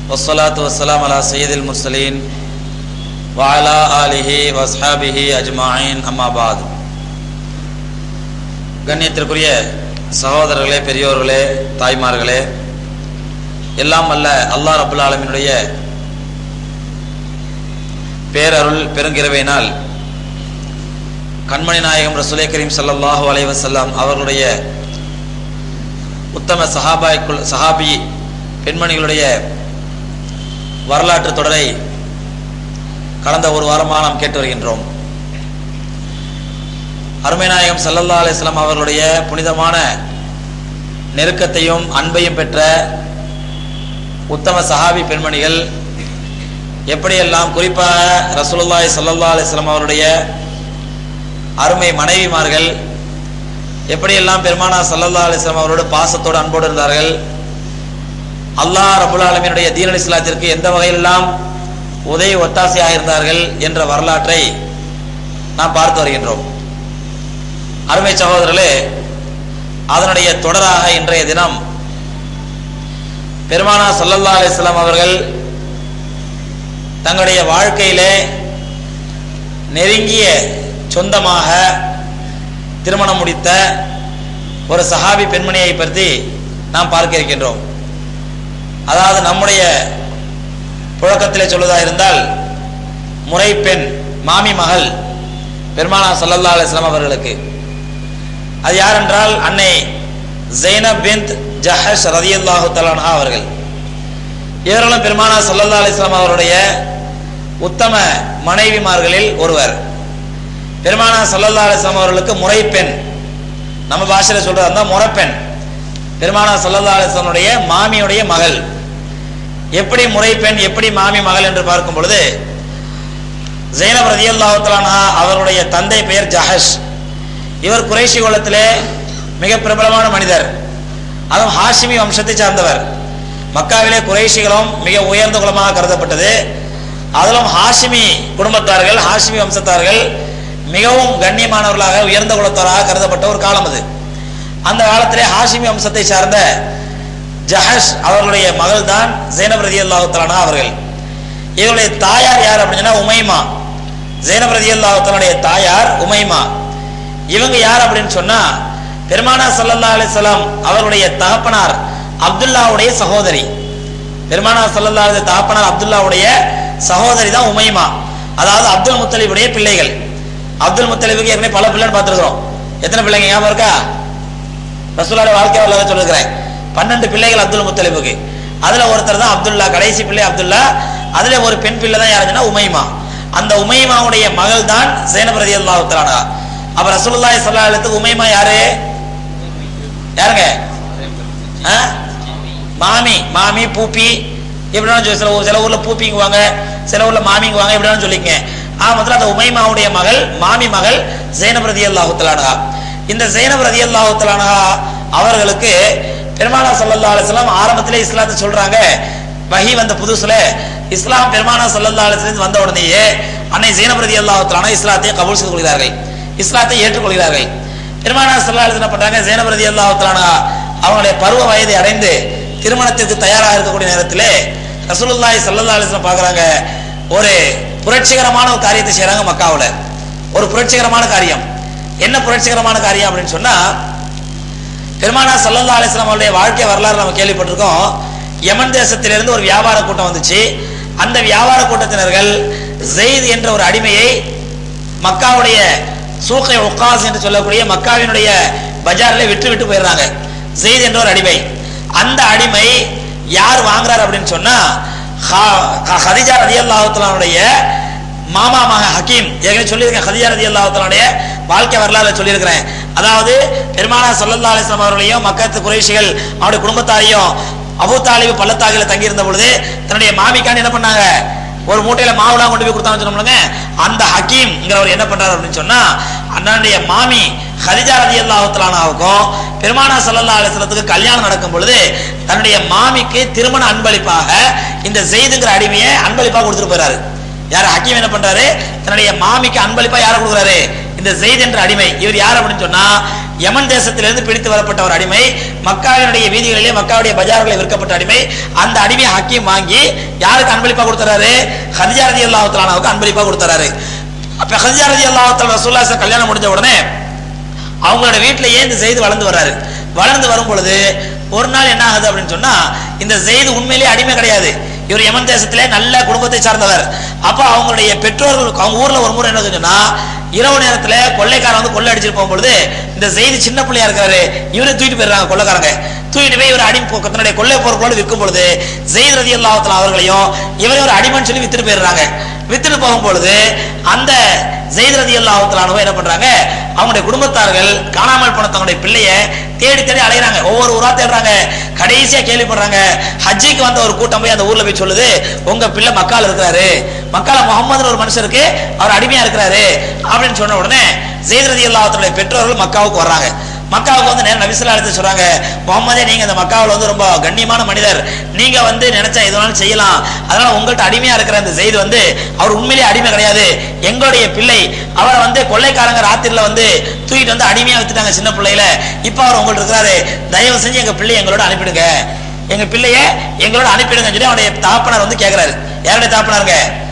والصلاة والسلام على سيد المرسلين وعلى آله وأصحابه أجمعين أما بعد கண்ணியத்திற்குரிய சகோதரர்களே பெரியோர்களே தாய்மார்களே எல்லாம் அல்ல அல்லாஹ் ரபுல் ஆலமினுடைய பேரருள் பெருங்கிரவையினால் கண்மணி நாயகம் ரசூலே கரீம் ஸல்லல்லாஹு அலைஹி வஸல்லம் அவர்களுடைய உத்தம சஹாபாய்க்குள் சஹாபி பெண்மணிகளுடைய வரலாற்று தொடரை கடந்த ஒரு வாரமாக நாம் கேட்டு வருகின்றோம் அருமைநாயகம் சல்லல்லா அலிஸ்லாம் அவர்களுடைய புனிதமான நெருக்கத்தையும் அன்பையும் பெற்ற உத்தம சஹாபி பெண்மணிகள் எப்படியெல்லாம் குறிப்பாக ரசூலுல்லாய் சல்லல்லா அலிஸ்லாம் அவருடைய அருமை மனைவிமார்கள் எப்படியெல்லாம் பெருமானா சல்லல்லா அலிஸ்லாம் அவரோட பாசத்தோடு அன்போடு இருந்தார்கள் அல்லாஹ் ரபுல் ஆலமினுடைய தீனல் இஸ்லாத்திற்கு எந்த வகையிலெல்லாம் உதவி ஒத்தாசையாக இருந்தார்கள் என்ற வரலாற்றை நாம் பார்த்து வருகின்றோம் அருமை சகோதரர்களே அதனுடைய தொடராக இன்றைய தினம் பெருமானா சல்லல்லா அலிஸ்லாம் அவர்கள் தங்களுடைய வாழ்க்கையிலே நெருங்கிய சொந்தமாக திருமணம் முடித்த ஒரு சஹாபி பெண்மணியை பற்றி நாம் பார்க்க இருக்கின்றோம் அதாவது நம்முடைய புழக்கத்திலே சொல்வதாக இருந்தால் முறை பெண் மாமி மகள் பெருமானா சல்லல்லா அலிஸ்லாம் அவர்களுக்கு அது யார் என்றால் அன்னை ஜெய்னப் பிந்த் ஜஹஷ் ரதியல்லாஹு தலான்ஹா அவர்கள் இவர்களும் பெருமானா சல்லல்லா அலிஸ்லாம் அவருடைய உத்தம மனைவிமார்களில் ஒருவர் பெருமானா சல்லல்லா அலிஸ்லாம் அவர்களுக்கு முறை பெண் நம்ம பாஷையில் சொல்றதா இருந்தால் முறைப்பெண் பெருமானா சல்லல்லா அலிஸ்லாமுடைய மாமியுடைய மகள் எப்படி முறை பெண் எப்படி மாமி மகள் என்று பார்க்கும் பொழுது ஜெயினப் ரதி அல்லாஹலானா அவருடைய தந்தை பெயர் ஜஹஷ் இவர் குறைஷி குலத்திலே மிக பிரபலமான மனிதர் அதுவும் ஹாஷிமி வம்சத்தை சார்ந்தவர் மக்காவிலே குறைஷிகளும் மிக உயர்ந்த குலமாக கருதப்பட்டது அதிலும் ஹாஷிமி குடும்பத்தார்கள் ஹாஷிமி வம்சத்தார்கள் மிகவும் கண்ணியமானவர்களாக உயர்ந்த குலத்தாராக கருதப்பட்ட ஒரு காலம் அது அந்த காலத்திலே ஹாஷிமி வம்சத்தை சார்ந்த ஜஹஷ் அவர்களுடைய மகள் தான் ஜெயனப் ரதி அல்லாஹுத்தலானா அவர்கள் இவருடைய தாயார் யார் அப்படின்னா உமைமா ஜெயனப் ரதி அல்லாஹுத்தலானுடைய தாயார் உமைமா இவங்க யார் அப்படின்னு சொன்னா பெருமானா சல்லல்லா அலிசல்லாம் அவருடைய தகப்பனார் அப்துல்லாவுடைய சகோதரி பெருமானா சல்லல்லா அலி தகப்பனார் அப்துல்லாவுடைய சகோதரி தான் உமைமா அதாவது அப்துல் முத்தலிபுடைய பிள்ளைகள் அப்துல் முத்தலிபுக்கு ஏற்கனவே பல பிள்ளைன்னு பார்த்துருக்கிறோம் எத்தனை பிள்ளைங்க ஞாபகம் இருக்கா ரசூலாட வாழ்க்கை வரலாறு சொல்லிருக்கிறேன் பன்னெண்டு பிள்ளைகள் அப்துல் முத்தலிபுக்கு அதுல ஒருத்தர் தான் அப்துல்லா கடைசி பிள்ளை அப்துல்லா அதுல ஒரு பெண் பிள்ளை தான் யாருன்னா உமைமா அந்த உமைமாவுடைய மகள் தான் ஜெயனப் ரதி அல்லாஹுத்தலானா அப்ப ரசூலுல்லாஹி ஸல்லல்லாஹு அலைஹி உமைமா யாரு யாருங்க மாமி மாமி பூப்பி எப்படினாலும் சொல்லி சில சில ஊர்ல பூப்பிங்குவாங்க சில ஊர்ல மாமிங்குவாங்க எப்படினாலும் சொல்லிங்க ஆ முதல்ல அந்த உமைமாவுடைய மகள் மாமி மகள் ஜெயனப் ரதி அல்லாஹுத்தலானா இந்த ஜெயனப் ரதி அல்லாஹுத்தலானா அவர்களுக்கு பெருமானா சல்லல்லா அலிஸ்லாம் ஆரம்பத்திலே இஸ்லாத்தை சொல்றாங்க வஹி வந்த புதுசுல இஸ்லாம் பெருமானா சல்லல்லா அலிஸ்லாம் வந்த உடனேயே அன்னை ஜெயனப் ரதி அல்லாஹுத்தலானா இஸ்லாத்தை கபூல் செய்து கொள்கிறார்கள் இஸ்லாத்தை ஏற்றுக்கொள்கிறார்கள் பெருமானா சல்லா அலிஸ்லாம் பண்றாங்க ஜெயனப் ரதி அல்லாஹுத்தலானா அவங்களுடைய பருவ வயதை அடைந்து திருமணத்திற்கு தயாராக இருக்கக்கூடிய நேரத்தில் ரசூலுல்லாஹி சல்லல்லா அலிஸ்லாம் பாக்குறாங்க ஒரு புரட்சிகரமான ஒரு காரியத்தை செய்யறாங்க மக்காவில் ஒரு புரட்சிகரமான காரியம் என்ன புரட்சிகரமான காரியம் அப்படின்னு சொன்னா பெருமானா சல்லல்லா அலிஸ்லாம் அவருடைய வாழ்க்கை வரலாறு நம்ம கேள்விப்பட்டிருக்கோம் யமன் தேசத்திலிருந்து ஒரு வியாபார கூட்டம் வந்துச்சு அந்த வியாபார கூட்டத்தினர்கள் ஜெயித் என்ற ஒரு அடிமையை மக்காவுடைய சூக்கை உக்காஸ் என்று சொல்லக்கூடிய மக்காவினுடைய பஜாரில் விட்டு விட்டு போயிடுறாங்க ஜெயித் என்ற ஒரு அடிமை அந்த அடிமை யார் வாங்குறாரு அப்படின்னு சொன்னா ஹதிஜா ரதி அல்லாஹுத்தலானுடைய மாமா மக ஹக்கீம் ஏற்கனவே சொல்லியிருக்கேன் ஹதிஜா ரதி அல்லாஹுத்தலானுடைய வாழ்க்கை வரலாறு சொல்லியிருக்கிறேன் அதாவது பெருமானா சல்லல்லா அலிஸ்லாம் அவர்களையும் மக்கத்து குறைஷிகள் அவருடைய குடும்பத்தாரையும் அபு தாலிபு பள்ளத்தாக்கில தங்கியிருந்த பொழுது தன்னுடைய மாமிக்காண்டி என்ன பண்ணாங்க ஒரு மூட்டையில மாவுலாம் கொண்டு போய் கொடுத்தாங்க சொன்னோம்லங்க அந்த ஹக்கீம்ங்கிறவர் என்ன பண்றாரு அப்படின்னு சொன்னா அண்ணனுடைய மாமி ஹரிஜா ரதி அல்லாஹுத்தலானாவுக்கும் பெருமானா சல்லல்லா அலிஸ்லத்துக்கு கல்யாணம் நடக்கும் பொழுது தன்னுடைய மாமிக்கு திருமண அன்பளிப்பாக இந்த ஜெயிதுங்கிற அடிமையை அன்பளிப்பாக கொடுத்துட்டு போறாரு யார் ஹக்கீம் என்ன பண்றாரு தன்னுடைய மாமிக்கு அன்பளிப்பா யாரை கொடுக்குறாரு இந்த ஜெயித் என்ற அடிமை இவர் யார் அப்படின்னு சொன்னா யமன் தேசத்திலிருந்து பிடித்து வரப்பட்ட ஒரு அடிமை மக்காவினுடைய வீதிகளிலே மக்காவுடைய பஜார்களில் விற்கப்பட்ட அடிமை அந்த அடிமையை ஹக்கீம் வாங்கி யாருக்கு அன்பளிப்பா கொடுத்துறாரு ஹதிஜா ரதி அல்லாஹுத்தலானாவுக்கு அன்பளிப்பா கொடுத்துறாரு அப்ப ஹதிஜா ரதி அல்லாஹுத்தலா ரசூல்லா கல்யாணம் முடிஞ்ச உடனே அவங்களோட வீட்டிலேயே இந்த செய்து வளர்ந்து வர்றாரு வளர்ந்து வரும் பொழுது ஒரு நாள் என்ன ஆகுது அப்படின்னு சொன்னா இந்த செய்து உண்மையிலேயே அடிமை கிடையாது இவர் யமன் தேசத்திலே நல்ல குடும்பத்தை சார்ந்தவர் அப்போ அவங்களுடைய பெற்றோர்கள் அவங்க ஊர்ல ஒரு முறை என்ன சொன்னா இரவு நேரத்துல கொள்ளைக்காரன் வந்து கொள்ளை அடிச்சிட்டு போகும்பொழுது இந்த செய்தி சின்ன பிள்ளையா இருக்காரு இவரை தூக்கிட்டு போயிடுறாங்க கொள்ளைக்காரங்க தூக்கிட்டு போய் இவர் அடி தன்னுடைய கொள்ளை பொருட்களோடு விற்கும் பொழுது ஜெயித் ரதி அல்லாஹத்தில் அவர்களையும் இவரை ஒரு அடிமைன்னு சொல்லி வித்துட்டு போயிடுறாங்க வித்துட்டு போகும் பொழுது அந்த ஜெயித் ரதி அல்லாஹத்திலானவங்க என்ன பண்றாங்க அவங்களுடைய குடும்பத்தார்கள் காணாமல் போன தங்களுடைய பிள்ளைய தேடி தேடி அலைகிறாங்க ஒவ்வொரு ஊரா தேடுறாங்க கடைசியா கேள்விப்படுறாங்க ஹஜ்ஜிக்கு வந்த ஒரு கூட்டம் போய் அந்த ஊர்ல போய் சொல்லுது உங்க பிள்ளை மக்கால் இருக்கிறாரு மக்கால முகமதுன்னு ஒரு மனுஷருக்கு அவர் அடிமையா இருக்கிறாரு அப்படின்னு சொன்ன உடனே ஜெயித் ரதி அல்லாஹத்துடைய பெற்றோர்கள் மக்காவுக்கு வர்றாங்க மக்காவுக்கு வந்து நேரம் நபிசுல்லா எடுத்து சொல்றாங்க முகமதே நீங்க இந்த மக்காவில் வந்து ரொம்ப கண்ணியமான மனிதர் நீங்க வந்து நினைச்சா எதுனாலும் செய்யலாம் அதனால உங்கள்கிட்ட அடிமையா இருக்கிற அந்த செய்தி வந்து அவர் உண்மையிலேயே அடிமை கிடையாது எங்களுடைய பிள்ளை அவரை வந்து கொள்ளைக்காரங்க ராத்திரில வந்து தூக்கிட்டு வந்து அடிமையா வித்துட்டாங்க சின்ன பிள்ளையில இப்ப அவர் உங்கள்ட்ட இருக்கிறாரு தயவு செஞ்சு எங்க பிள்ளை எங்களோட அனுப்பிடுங்க எங்க பிள்ளைய எங்களோட அனுப்பிடுங்கன்னு சொல்லி அவருடைய தாப்பனார் வந்து கேட்கிறாரு யாருடைய தாப்பனாருங்க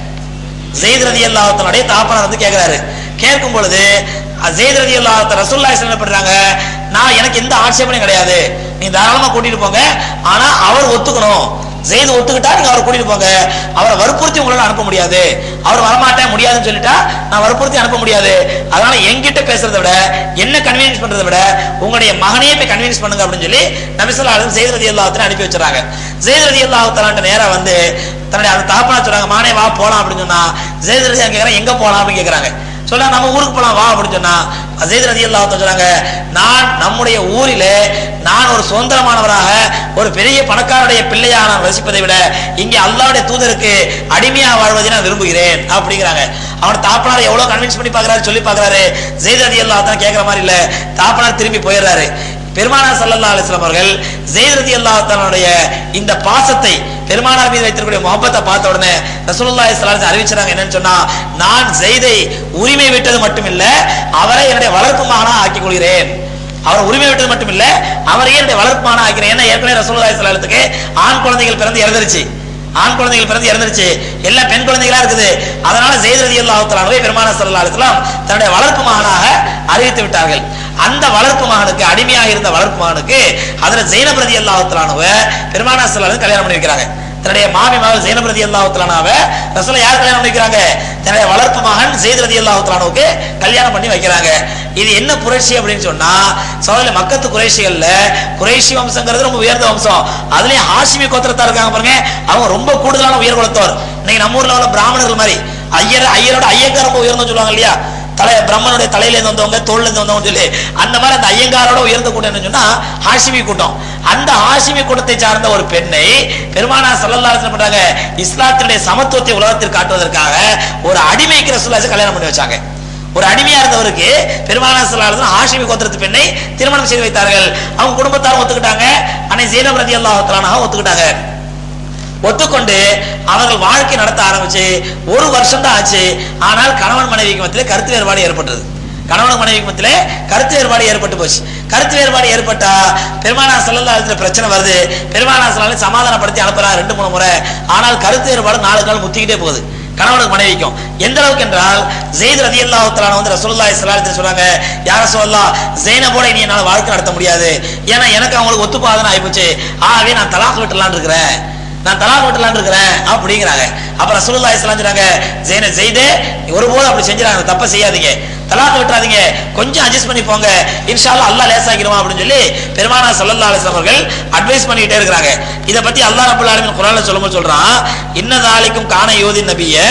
ஜெயித் ரதி அல்லாஹத்தனுடைய தாப்பனார் வந்து கேட்கிறாரு கேட்கும் பொழுது ஜெயித் ரதி அல்லாஹத்த ரசூல்லா என்ன பண்றாங்க நான் எனக்கு எந்த ஆட்சேபனையும் கிடையாது நீ தாராளமா கூட்டிட்டு போங்க ஆனா அவர் ஒத்துக்கணும் ஜெயித் ஒத்துக்கிட்டா நீங்க அவரை கூட்டிட்டு போங்க அவரை வற்புறுத்தி உங்களால அனுப்ப முடியாது அவர் வரமாட்டேன் முடியாதுன்னு சொல்லிட்டா நான் வற்புறுத்தி அனுப்ப முடியாது அதனால என்கிட்ட பேசுறதை விட என்ன கன்வீனியன்ஸ் பண்றதை விட உங்களுடைய மகனையே போய் கன்வீன்ஸ் பண்ணுங்க அப்படின்னு சொல்லி நபிசல்லா ஜெயித் ரதி அல்லாஹத்தனை அனுப்பி வச்சிடறாங்க ஜெயித் ரதி அல்லாஹத்தலான்ட்ட நேரா வந்து தன்னுடைய அந்த தாப்பனா சொல்றாங்க மானே வா போலாம் அப்படின்னு சொன்னா ஜெயித் ரதி கேட்கறேன் எங்க போலாம் அப்படின்னு கேட்கறாங்க சொல்ல நம்ம ஊருக்கு போலாம் வா அப்படின்னு சொன்னா அசைத் ரதி அல்லாஹ் சொல்றாங்க நான் நம்முடைய ஊரிலே நான் ஒரு சுதந்திரமானவராக ஒரு பெரிய பணக்காரருடைய பிள்ளையாக நான் வசிப்பதை விட இங்கே அல்லாவுடைய தூதருக்கு அடிமையா வாழ்வதை நான் விரும்புகிறேன் அப்படிங்கிறாங்க அவன் தாப்பனார் எவ்வளவு கன்வின்ஸ் பண்ணி பாக்குறாரு சொல்லி பாக்குறாரு ஜெயித் ரதி அல்லாஹ் தான் கேட்கிற மாதிரி இல்ல தாப்பனார் திரும்பி போயிடுறாரு பெருமானா சல்லல்லா அலிஸ்லாம் அவர்கள் ஜெயித் ரதி அல்லாஹனுடைய இந்த பாசத்தை பெருமானார் மீது வைத்திருக்கக்கூடிய முகப்பத்தை பார்த்த உடனே ரசூலுல்லாஹி ஸல்லல்லாஹு அறிவிச்சாங்க என்னன்னு சொன்னா நான் ஜெயிதை உரிமை விட்டது மட்டுமில்ல அவரை என்னுடைய வளர்ப்பு மகனா ஆக்கிக் கொள்கிறேன் அவர் உரிமை விட்டது மட்டும் இல்ல அவரையே என்னுடைய வளர்ப்பு மகனா ஆக்கிறேன் ஏன்னா ஏற்கனவே ரசூலுல்லாஹி ஸல்லல்லாஹு ஆண் குழந்தைகள் பிறந்து இறந்துருச்சு ஆண் குழந்தைகள் பிறந்து இறந்துருச்சு எல்லாம் பெண் குழந்தைகளா இருக்குது அதனால ஜெயித் ரதி அல்லாஹ் பெருமான சல்லா அலிஸ்லாம் தன்னுடைய வளர்ப்பு மகனாக அறிவித்து விட்டார்கள் அந்த வளர்ப்பு மகனுக்கு அடிமையாக இருந்த வளர்ப்பு மகனுக்கு அதுல ஜெயினப் ரதி அல்லாஹத்தலானவ பெருமானா சல்லா கல்யாணம் பண்ணி வைக்கிறாங்க தன்னுடைய மாமி மகள் ஜெயினப் ரதி அல்லாஹத்தலானாவ ரசூல யார் கல்யாணம் பண்ணி வைக்கிறாங்க தன்னுடைய வளர்ப்பு மகன் ஜெயித் ரதி அல்லாஹத்தலானுக்கு கல்யாணம் பண்ணி வைக்கிறாங்க இது என்ன புரட்சி அப்படின்னு சொன்னா சோதல மக்கத்து குறைஷிகள்ல குறைஷி வம்சங்கிறது ரொம்ப உயர்ந்த வம்சம் அதுலயும் ஹாஷிமி கோத்திரத்தா இருக்காங்க பாருங்க அவங்க ரொம்ப கூடுதலான உயர் குலத்தோர் இன்னைக்கு நம்ம ஊர்ல உள்ள பிராமணர்கள் மாதிரி ஐயர் ஐயரோட ஐயக்கார் ரொம்ப உயர்ந்து சொல்லுவாங்க இல்லையா தலை பிரம்மனுடைய தலையில இருந்து வந்தவங்க தோல்ல இருந்து வந்தவங்க சொல்லி அந்த மாதிரி அந்த ஐயங்காரோட உயர்ந்த கூட்டம் என்ன சொன்னா ஹாஷிமி கூட்டம் அந்த ஹாஷிமி கூட்டத்தை சார்ந்த ஒரு பெண்ணை பெருமானா சல்லல்லாஹு பண்றாங்க இஸ்லாத்தினுடைய சமத்துவத்தை உலகத்தில் காட்டுவதற்காக ஒரு அடிமைக்கு ரசூலுல்லாஹி கல்யாணம் பண்ணி வச்சாங்க ஒரு அடிமையா இருந்தவருக்கு பெருமானா சல்லாஹு ஹாஷிமி கோத்திரத்து பெண்ணை திருமணம் செய்து வைத்தார்கள் அவங்க குடும்பத்தாரும் ஒத்துக்கிட்டாங்க அன்னை ஜெயினப் ரதி அல்லாஹ் ஒத்துக்கிட்டாங்க ஒத்துக்கொண்டு அவர்கள் வாழ்க்கை நடத்த ஆரம்பிச்சு ஒரு வருஷம் தான் ஆச்சு ஆனால் கணவன் மனைவிக்கு மத்தியிலே கருத்து வேறுபாடு ஏற்பட்டது கணவன் மனைவிக்கு மத்தியிலே கருத்து வேறுபாடு ஏற்பட்டு போச்சு கருத்து வேறுபாடு ஏற்பட்டா பெருமானா சல்லல்லாஹு பிரச்சனை வருது பெருமானா சல்லாஹு சமாதானப்படுத்தி அனுப்புறாங்க ரெண்டு மூணு முறை ஆனால் கருத்து வேறுபாடு நாலு நாள் முத்திக்கிட்டே போகுது கணவனுக்கு மனைவிக்கும் எந்த அளவுக்கு என்றால் ஜெயித் ரதி அல்லாஹ் வந்து ரசூலுல்லாஹி ஸல்லல்லாஹு அலைஹி சொல்றாங்க யார சொல்லலாம் ஜெயினபோட இனி என்னால வாழ்க்கை நடத்த முடியாது ஏன்னா எனக்கு அவங்களுக்கு ஒத்துப்பாதன ஆயிப்போச்சு ஆகவே நான் தலாக் விட்டுலான்னு இருக்கிறேன் நான் தலா ஓட்டலான்னு இருக்கிறேன் அப்படிங்கிறாங்க அப்புறம் ரசூலுல்லாஹி ஸல்லல்லாஹு சொல்றாங்க ஜெயின ஜெயிதே ஒருபோதும் அப்படி செஞ்சிடாங்க தப்ப செய்யாதீங்க தலாக் விட்டுறாதீங்க கொஞ்சம் அட்ஜஸ்ட் பண்ணி போங்க இன்ஷால்லா அல்லாஹ் லேசாக்கிடுவான் அப்படின்னு சொல்லி பெருமானா ஸல்லல்லாஹு அலைஹி வஸல்லம் அவர்கள் அட்வைஸ் பண்ணிட்டே இருக்கிறாங்க இத பத்தி அல்லாஹ் ரப்பல் ஆலமீன் குர்ஆன்ல சொல்லும்போது சொல்றான் இன்னதாலிக்கும் கான யோதி நபியே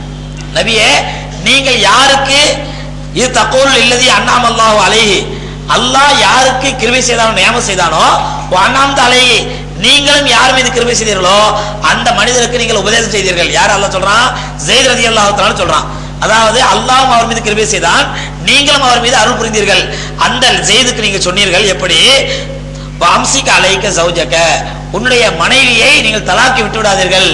நபியே நீங்கள் யாருக்கு இது தகவல் இல்லதி அண்ணாம் அல்லாஹ் அலைஹி அல்லாஹ் யாருக்கு கிருபை செய்தானோ நியமம் செய்தானோ அண்ணாம் அலைஹி நீங்களும் யார் மீது கிருபை செய்தீர்களோ அந்த மனிதருக்கு நீங்கள் உபதேசம் செய்தீர்கள் யார் அல்லாஹ் சொல்றான் ஜெயித் ரதி அல்லாஹ் சொல்றான் அதாவது அல்லாஹ் அவர் மீது கிருபை செய்தான் நீங்களும் அவர் மீது அருள் புரிந்தீர்கள் அந்த ஜெயிதுக்கு நீங்க சொன்னீர்கள் எப்படி வம்சிக்க அலைக்க சௌஜக்க உன்னுடைய மனைவியை நீங்கள் தலாக்கி விட்டு விடாதீர்கள்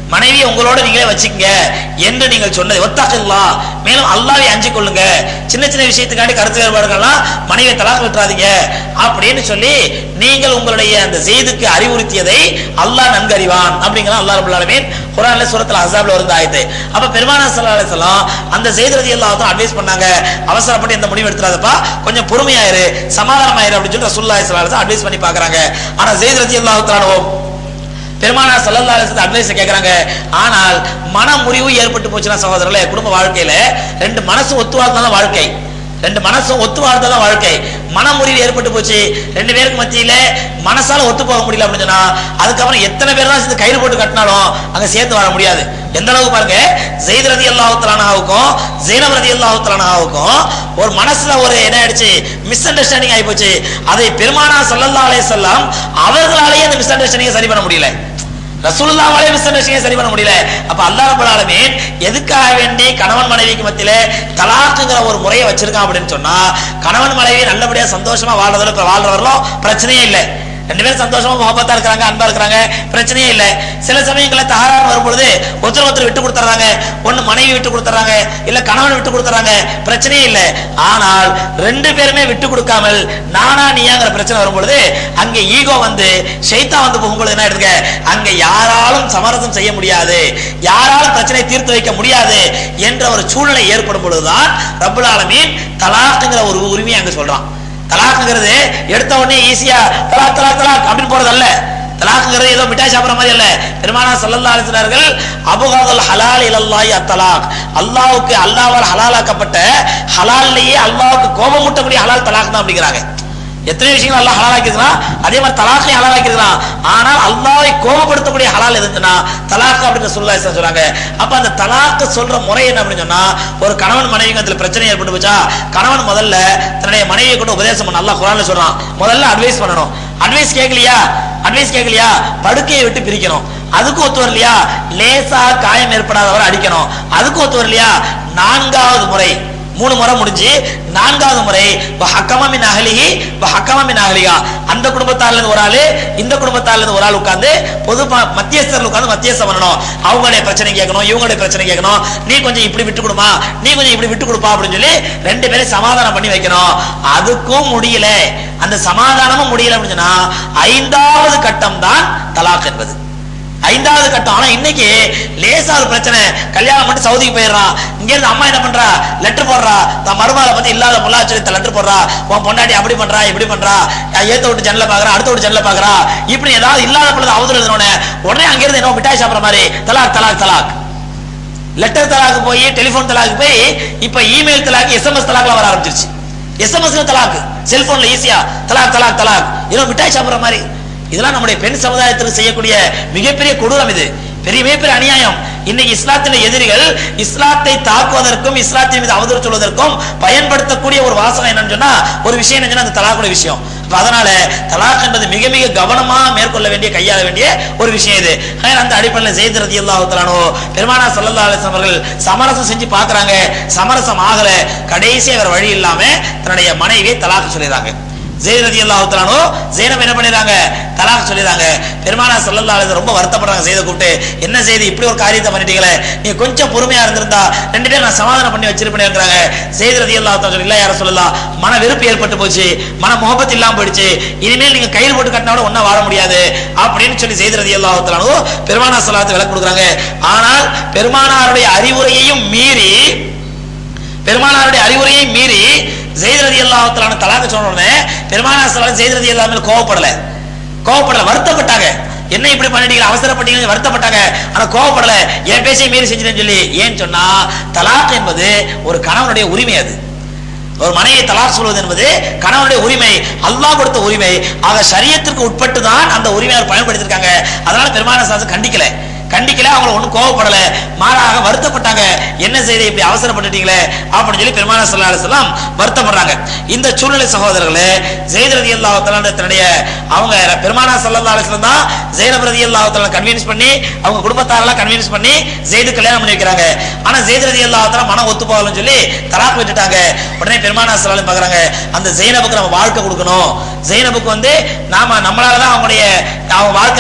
மனைவியை உங்களோட நீங்களே வச்சுக்கங்க என்று நீங்கள் சொன்னது ஒத்தாக்கல்லா மேலும் அல்லாவை அஞ்சு கொள்ளுங்க சின்ன சின்ன விஷயத்துக்காண்டி கருத்து வேறுபாடுகள்லாம் மனைவியை தலாக் விட்டுறாதீங்க அப்படின்னு சொல்லி நீங்கள் உங்களுடைய அந்த செய்துக்கு அறிவுறுத்தியதை அல்லாஹ் நன்கு அறிவான் அப்படிங்கிற அல்லாஹ் ரபுல் ஆலமீன் குரான்ல சூரத்துல அசாப்ல வருது ஆயத்து அப்ப பெருமானா ஸல்லல்லாஹு அலைஹி வஸல்லம் அந்த செய்தி ரதி அல்லாஹ் அட்வைஸ் பண்ணாங்க அவசரப்பட்டு எந்த முடிவு எடுத்துறாதப்பா கொஞ்சம் பொறுமையாயிரு சமாதானமாயிரு அப்படின்னு சொல்லி ரசூலுல்லாஹி ஸல்லல்லாஹு அலைஹி வஸல்லம் அட்வைஸ் பண்ணி பார்க்கறாங்க ஆனா செய்தி ரதி அல்லாஹ் தஆலா பெருமானா சல்லல்லா அலிஸ்ல அட்வைஸ் கேட்கறாங்க ஆனால் மன முறிவு ஏற்பட்டு போச்சுன்னா சகோதரர்களே குடும்ப வாழ்க்கையில ரெண்டு மனசு ஒத்து வாழ்ந்தாதான் வாழ்க்கை ரெண்டு மனசும் ஒத்து வாழ்ந்தாதான் வாழ்க்கை மன முறிவு ஏற்பட்டு போச்சு ரெண்டு பேருக்கு மத்தியில மனசால ஒத்து போக முடியல அப்படின்னு சொன்னா அதுக்கப்புறம் எத்தனை பேர் தான் சேர்ந்து கயிறு போட்டு கட்டினாலும் அங்க சேர்ந்து வாழ முடியாது எந்த அளவுக்கு பாருங்க ஜெயித் ரதி அல்லாஹுத்தலானாவுக்கும் ஜெயினப் ரதி அல்லாஹுத்தலானாவுக்கும் ஒரு மனசுல ஒரு என்ன ஆயிடுச்சு மிஸ் அண்டர்ஸ்டாண்டிங் ஆகி போச்சு அதை பெருமானா சல்லல்லா அலைஹிஸ்ஸலாம் அவர்களாலேயே அந்த மிஸ் அண்டர்ஸ்டாண்டிங்கை சரி பண்ண முடியல ரசூலுல்லாஹ்வாலே மிஸ் அண்டர்ஸ்டாண்டிங் சரி பண்ண முடியல அப்ப அல்லாஹ் ரப்பல் ஆலமீன் எதுக்காக வேண்டி கணவன் மனைவிக்கு மத்தியில தலாக்குங்கிற ஒரு முறையை வச்சிருக்கான் அப்படின்னு சொன்னா கணவன் மனைவி நல்லபடியா சந்தோஷமா வாழ்றதுல வாழ்றவர்களும் பிரச்சனையே இல்லை ரெண்டு பேரும் சந்தோஷமா முகப்பத்தா இருக்கிறாங்க அன்பா இருக்கிறாங்க பிரச்சனையே இல்லை சில சமயங்கள்ல தகராறு வரும்பொழுது ஒருத்தர் ஒருத்தர் விட்டு கொடுத்துறாங்க ஒண்ணு மனைவி விட்டு கொடுத்துறாங்க இல்ல கணவன் விட்டு கொடுத்துறாங்க பிரச்சனையே இல்லை ஆனால் ரெண்டு பேருமே விட்டு கொடுக்காமல் நானா நீயாங்கிற பிரச்சனை வரும்பொழுது அங்க ஈகோ வந்து ஷைத்தா வந்து போகும்பொழுது என்ன ஆயிடுங்க அங்க யாராலும் சமரசம் செய்ய முடியாது யாராலும் பிரச்சனை தீர்த்து வைக்க முடியாது என்ற ஒரு சூழ்நிலை ஏற்படும் பொழுதுதான் ரப்புல் ஆலமீன் தலாக்குங்கிற ஒரு உரிமையை அங்க சொல்றான் தலாக்குங்கிறது எடுத்த உடனே ஈஸியா தலாக் தலாக் தலாக் அப்படின்னு போறதல்ல தலாக்குங்கிறது ஏதோ மிட்டாய் சாப்பிடுற மாதிரி அல்ல பெருமானா சல்லல்லா அலிஸ்லார்கள் அபுகாதல் ஹலால் இலல்லாஹி அத்தலாக் அல்லாஹ்வுக்கு அல்லாஹ்வால் ஹலாலாக்கப்பட்ட ஹலால்லையே அல்லாஹ்வுக்கு கோபம் முட்டக்கூடிய ஹலால் தலாக் தான் அப்படிங்கிறாங்க எத்தனை விஷயங்கள் அல்லாஹ் ஹலால் ஆக்கிருக்கிறான் அதே மாதிரி தலாக்கையும் ஹலால் ஆக்கிருக்கிறான் ஆனால் அல்லாஹ்வை கோபப்படுத்தக்கூடிய ஹலால் எதுன்னா தலாக் அப்படின்னு சொல்லா சொல்றாங்க அப்ப அந்த தலாக்கு சொல்ற முறை என்ன அப்படின்னு சொன்னா ஒரு கணவன் மனைவி அதுல பிரச்சனை ஏற்பட்டு போச்சா கணவன் முதல்ல தன்னுடைய மனைவியை கொண்டு உபதேசம் பண்ண அல்லாஹ் குரான்ல சொல்றான் முதல்ல அட்வைஸ் பண்ணணும் அட்வைஸ் கேட்கலையா அட்வைஸ் கேட்கலையா படுக்கையை விட்டு பிரிக்கணும் அதுக்கும் ஒத்து வரலையா லேசா காயம் ஏற்படாதவரை அடிக்கணும் அதுக்கும் ஒத்து வரலையா நான்காவது முறை மூணு முறை முடிஞ்சு நான்காவது முறை ஹக்கமின் அகலிகி ஹக்கமின் அகலிகா அந்த குடும்பத்தார்ல இருந்து ஒரு ஆளு இந்த குடும்பத்தார்ல இருந்து ஒரு ஆள் உட்கார்ந்து பொது ப- மத்தியஸ்தர்ல உட்கார்ந்து மத்தியஸ்தம் பண்ணணும் அவங்களுடைய பிரச்சனை கேட்கணும் இவங்களுடைய பிரச்சனை கேட்கணும் நீ கொஞ்சம் இப்படி விட்டு கொடுமா நீ கொஞ்சம் இப்படி விட்டு கொடுப்பா அப்படின்னு சொல்லி ரெண்டு பேரும் சமாதானம் பண்ணி வைக்கணும் அதுக்கும் முடியல அந்த சமாதானமும் முடியல அப்படின்னு சொன்னா ஐந்தாவது கட்டம் தான் தலாக் என்பது ஐந்தாவது கட்டம் ஆனா இன்னைக்கு லேசா ஒரு பிரச்சனை கல்யாணம் மட்டும் சவுதிக்கு போயிடுறான் இங்க இருந்து அம்மா என்ன பண்றா லெட்டர் போடுறா தான் மருமகளை பத்தி இல்லாத முல்லா சொல்லி லெட்டர் போடுறா உன் பொண்டாட்டி அப்படி பண்றா இப்படி பண்றா ஏத்த விட்டு ஜன்னல பாக்குறா அடுத்த விட்டு ஜன்னல பாக்குறா இப்படி ஏதாவது இல்லாத பொழுது அவதூறு எழுதினோடனே உடனே அங்க இருந்து என்ன மிட்டாய் சாப்பிடுற மாதிரி தலாக் தலாக் தலாக் லெட்டர் தலாக்கு போய் டெலிபோன் தலாக்கு போய் இப்ப இமெயில் தலாக்கு எஸ்எம்எஸ் தலாக்ல வர ஆரம்பிச்சிருச்சு எஸ்எம்எஸ் தலாக்கு செல்போன்ல ஈஸியா தலாக் தலாக் தலாக் ஏதோ மிட்டாய் சாப்பிடுற மாதிரி இதெல்லாம் நம்முடைய பெண் சமுதாயத்துக்கு செய்யக்கூடிய மிகப்பெரிய கொடூரம் இது பெரிய மிகப்பெரிய அநியாயம் இன்னைக்கு இஸ்லாத்தின் எதிரிகள் இஸ்லாத்தை தாக்குவதற்கும் இஸ்லாத்தின் மீது அவதூறு சொல்வதற்கும் பயன்படுத்தக்கூடிய ஒரு வாசகம் என்னன்னு சொன்னா ஒரு விஷயம் என்னன்னா அந்த தலாக்குடைய விஷயம் அப்ப அதனால தலாக் என்பது மிக மிக கவனமா மேற்கொள்ள வேண்டிய கையாள வேண்டிய ஒரு விஷயம் இது அதனால அந்த அடிப்படையில் செய்தி ரதி அல்லாஹாலோ பெருமானா சல்லல்லா அலிஸ்லாம் அவர்கள் சமரசம் செஞ்சு பார்க்கறாங்க சமரசம் ஆகல கடைசி வேற வழி இல்லாம தன்னுடைய மனைவியை தலாக்கு சொல்லிடுறாங்க ஜெயித் ரதி அல்லாஹாலோ ஜெயினம் என்ன பண்ணிடுறாங்க தலாக் சொல்லிடுறாங்க பெருமானா சல்லல்லா அலிஸ் ரொம்ப வருத்தப்படுறாங்க செய்த கூப்பிட்டு என்ன செய்தி இப்படி ஒரு காரியத்தை பண்ணிட்டீங்களே நீ கொஞ்சம் பொறுமையா இருந்திருந்தா ரெண்டு பேரும் நான் சமாதானம் பண்ணி வச்சிருப்பேன் இருக்கிறாங்க செய்தி ரதி அல்லாஹ் சொல்லி இல்ல யார சொல்லலாம் மன வெறுப்பு ஏற்பட்டு போச்சு மன முகப்பத்து இல்லாம போயிடுச்சு இனிமேல் நீங்க கையில் போட்டு கட்டினா கூட ஒன்னும் வாழ முடியாது அப்படின்னு சொல்லி செய்தி ரதி அல்லாஹாலோ பெருமானா சல்லாத்து விளக்கு கொடுக்குறாங்க ஆனால் பெருமானாருடைய அறிவுரையையும் மீறி பெருமானாருடைய அறிவுரையை மீறி ஜெயித் ரதி அல்லாஹத்தாலான தலாக சொன்ன உடனே பெருமானா சலாம் ஜெயித் ரதி அல்லா மேல கோவப்படல கோவப்படல வருத்தப்பட்டாங்க என்ன இப்படி பண்ணிட்டீங்க அவசரப்பட்டீங்க வருத்தப்பட்டாங்க ஆனா கோவப்படல என் பேச்சை மீறி செஞ்சிட்டேன்னு சொல்லி ஏன்னு சொன்னா தலாக் என்பது ஒரு கணவனுடைய உரிமை அது ஒரு மனைவியை தலாக் சொல்வது என்பது கணவனுடைய உரிமை அல்லாஹ் கொடுத்த உரிமை ஆக சரியத்திற்கு உட்பட்டு தான் அந்த உரிமையை அவர் பயன்படுத்தியிருக்காங்க அதனால பெருமான சாசம் கண்டிக்கல கண்டிக்கல அவங்கள ஒன்றும் கோவப்படல மாறாக வருத்தப்பட்டாங்க என்ன செய்தி இப்படி அவசரப்பட்டுட்டீங்களே அப்படின்னு சொல்லி பெருமான சல்லா அலிஸ்லாம் வருத்தப்படுறாங்க இந்த சூழ்நிலை சகோதரர்களே ஜெயித் ரதி அல்லாஹ் தன்னுடைய அவங்க பெருமானா சல்லா அலிஸ்லாம் தான் ஜெயினப் ரதி அல்லாஹ் கன்வின்ஸ் பண்ணி அவங்க குடும்பத்தாரெல்லாம் கன்வின்ஸ் பண்ணி ஜெயிது கல்யாணம் பண்ணி வைக்கிறாங்க ஆனா ஜெயித் ரதி அல்லாஹ் மனம் ஒத்து போகலன்னு சொல்லி தலாக் விட்டுட்டாங்க உடனே பெருமானா சல்லாலும் பாக்குறாங்க அந்த ஜெயினபுக்கு நம்ம வாழ்க்கை கொடுக்கணும் ஜெயினபுக்கு வந்து நாம நம்மளால தான் அவங்களுடைய அவங்க வாழ்க்கை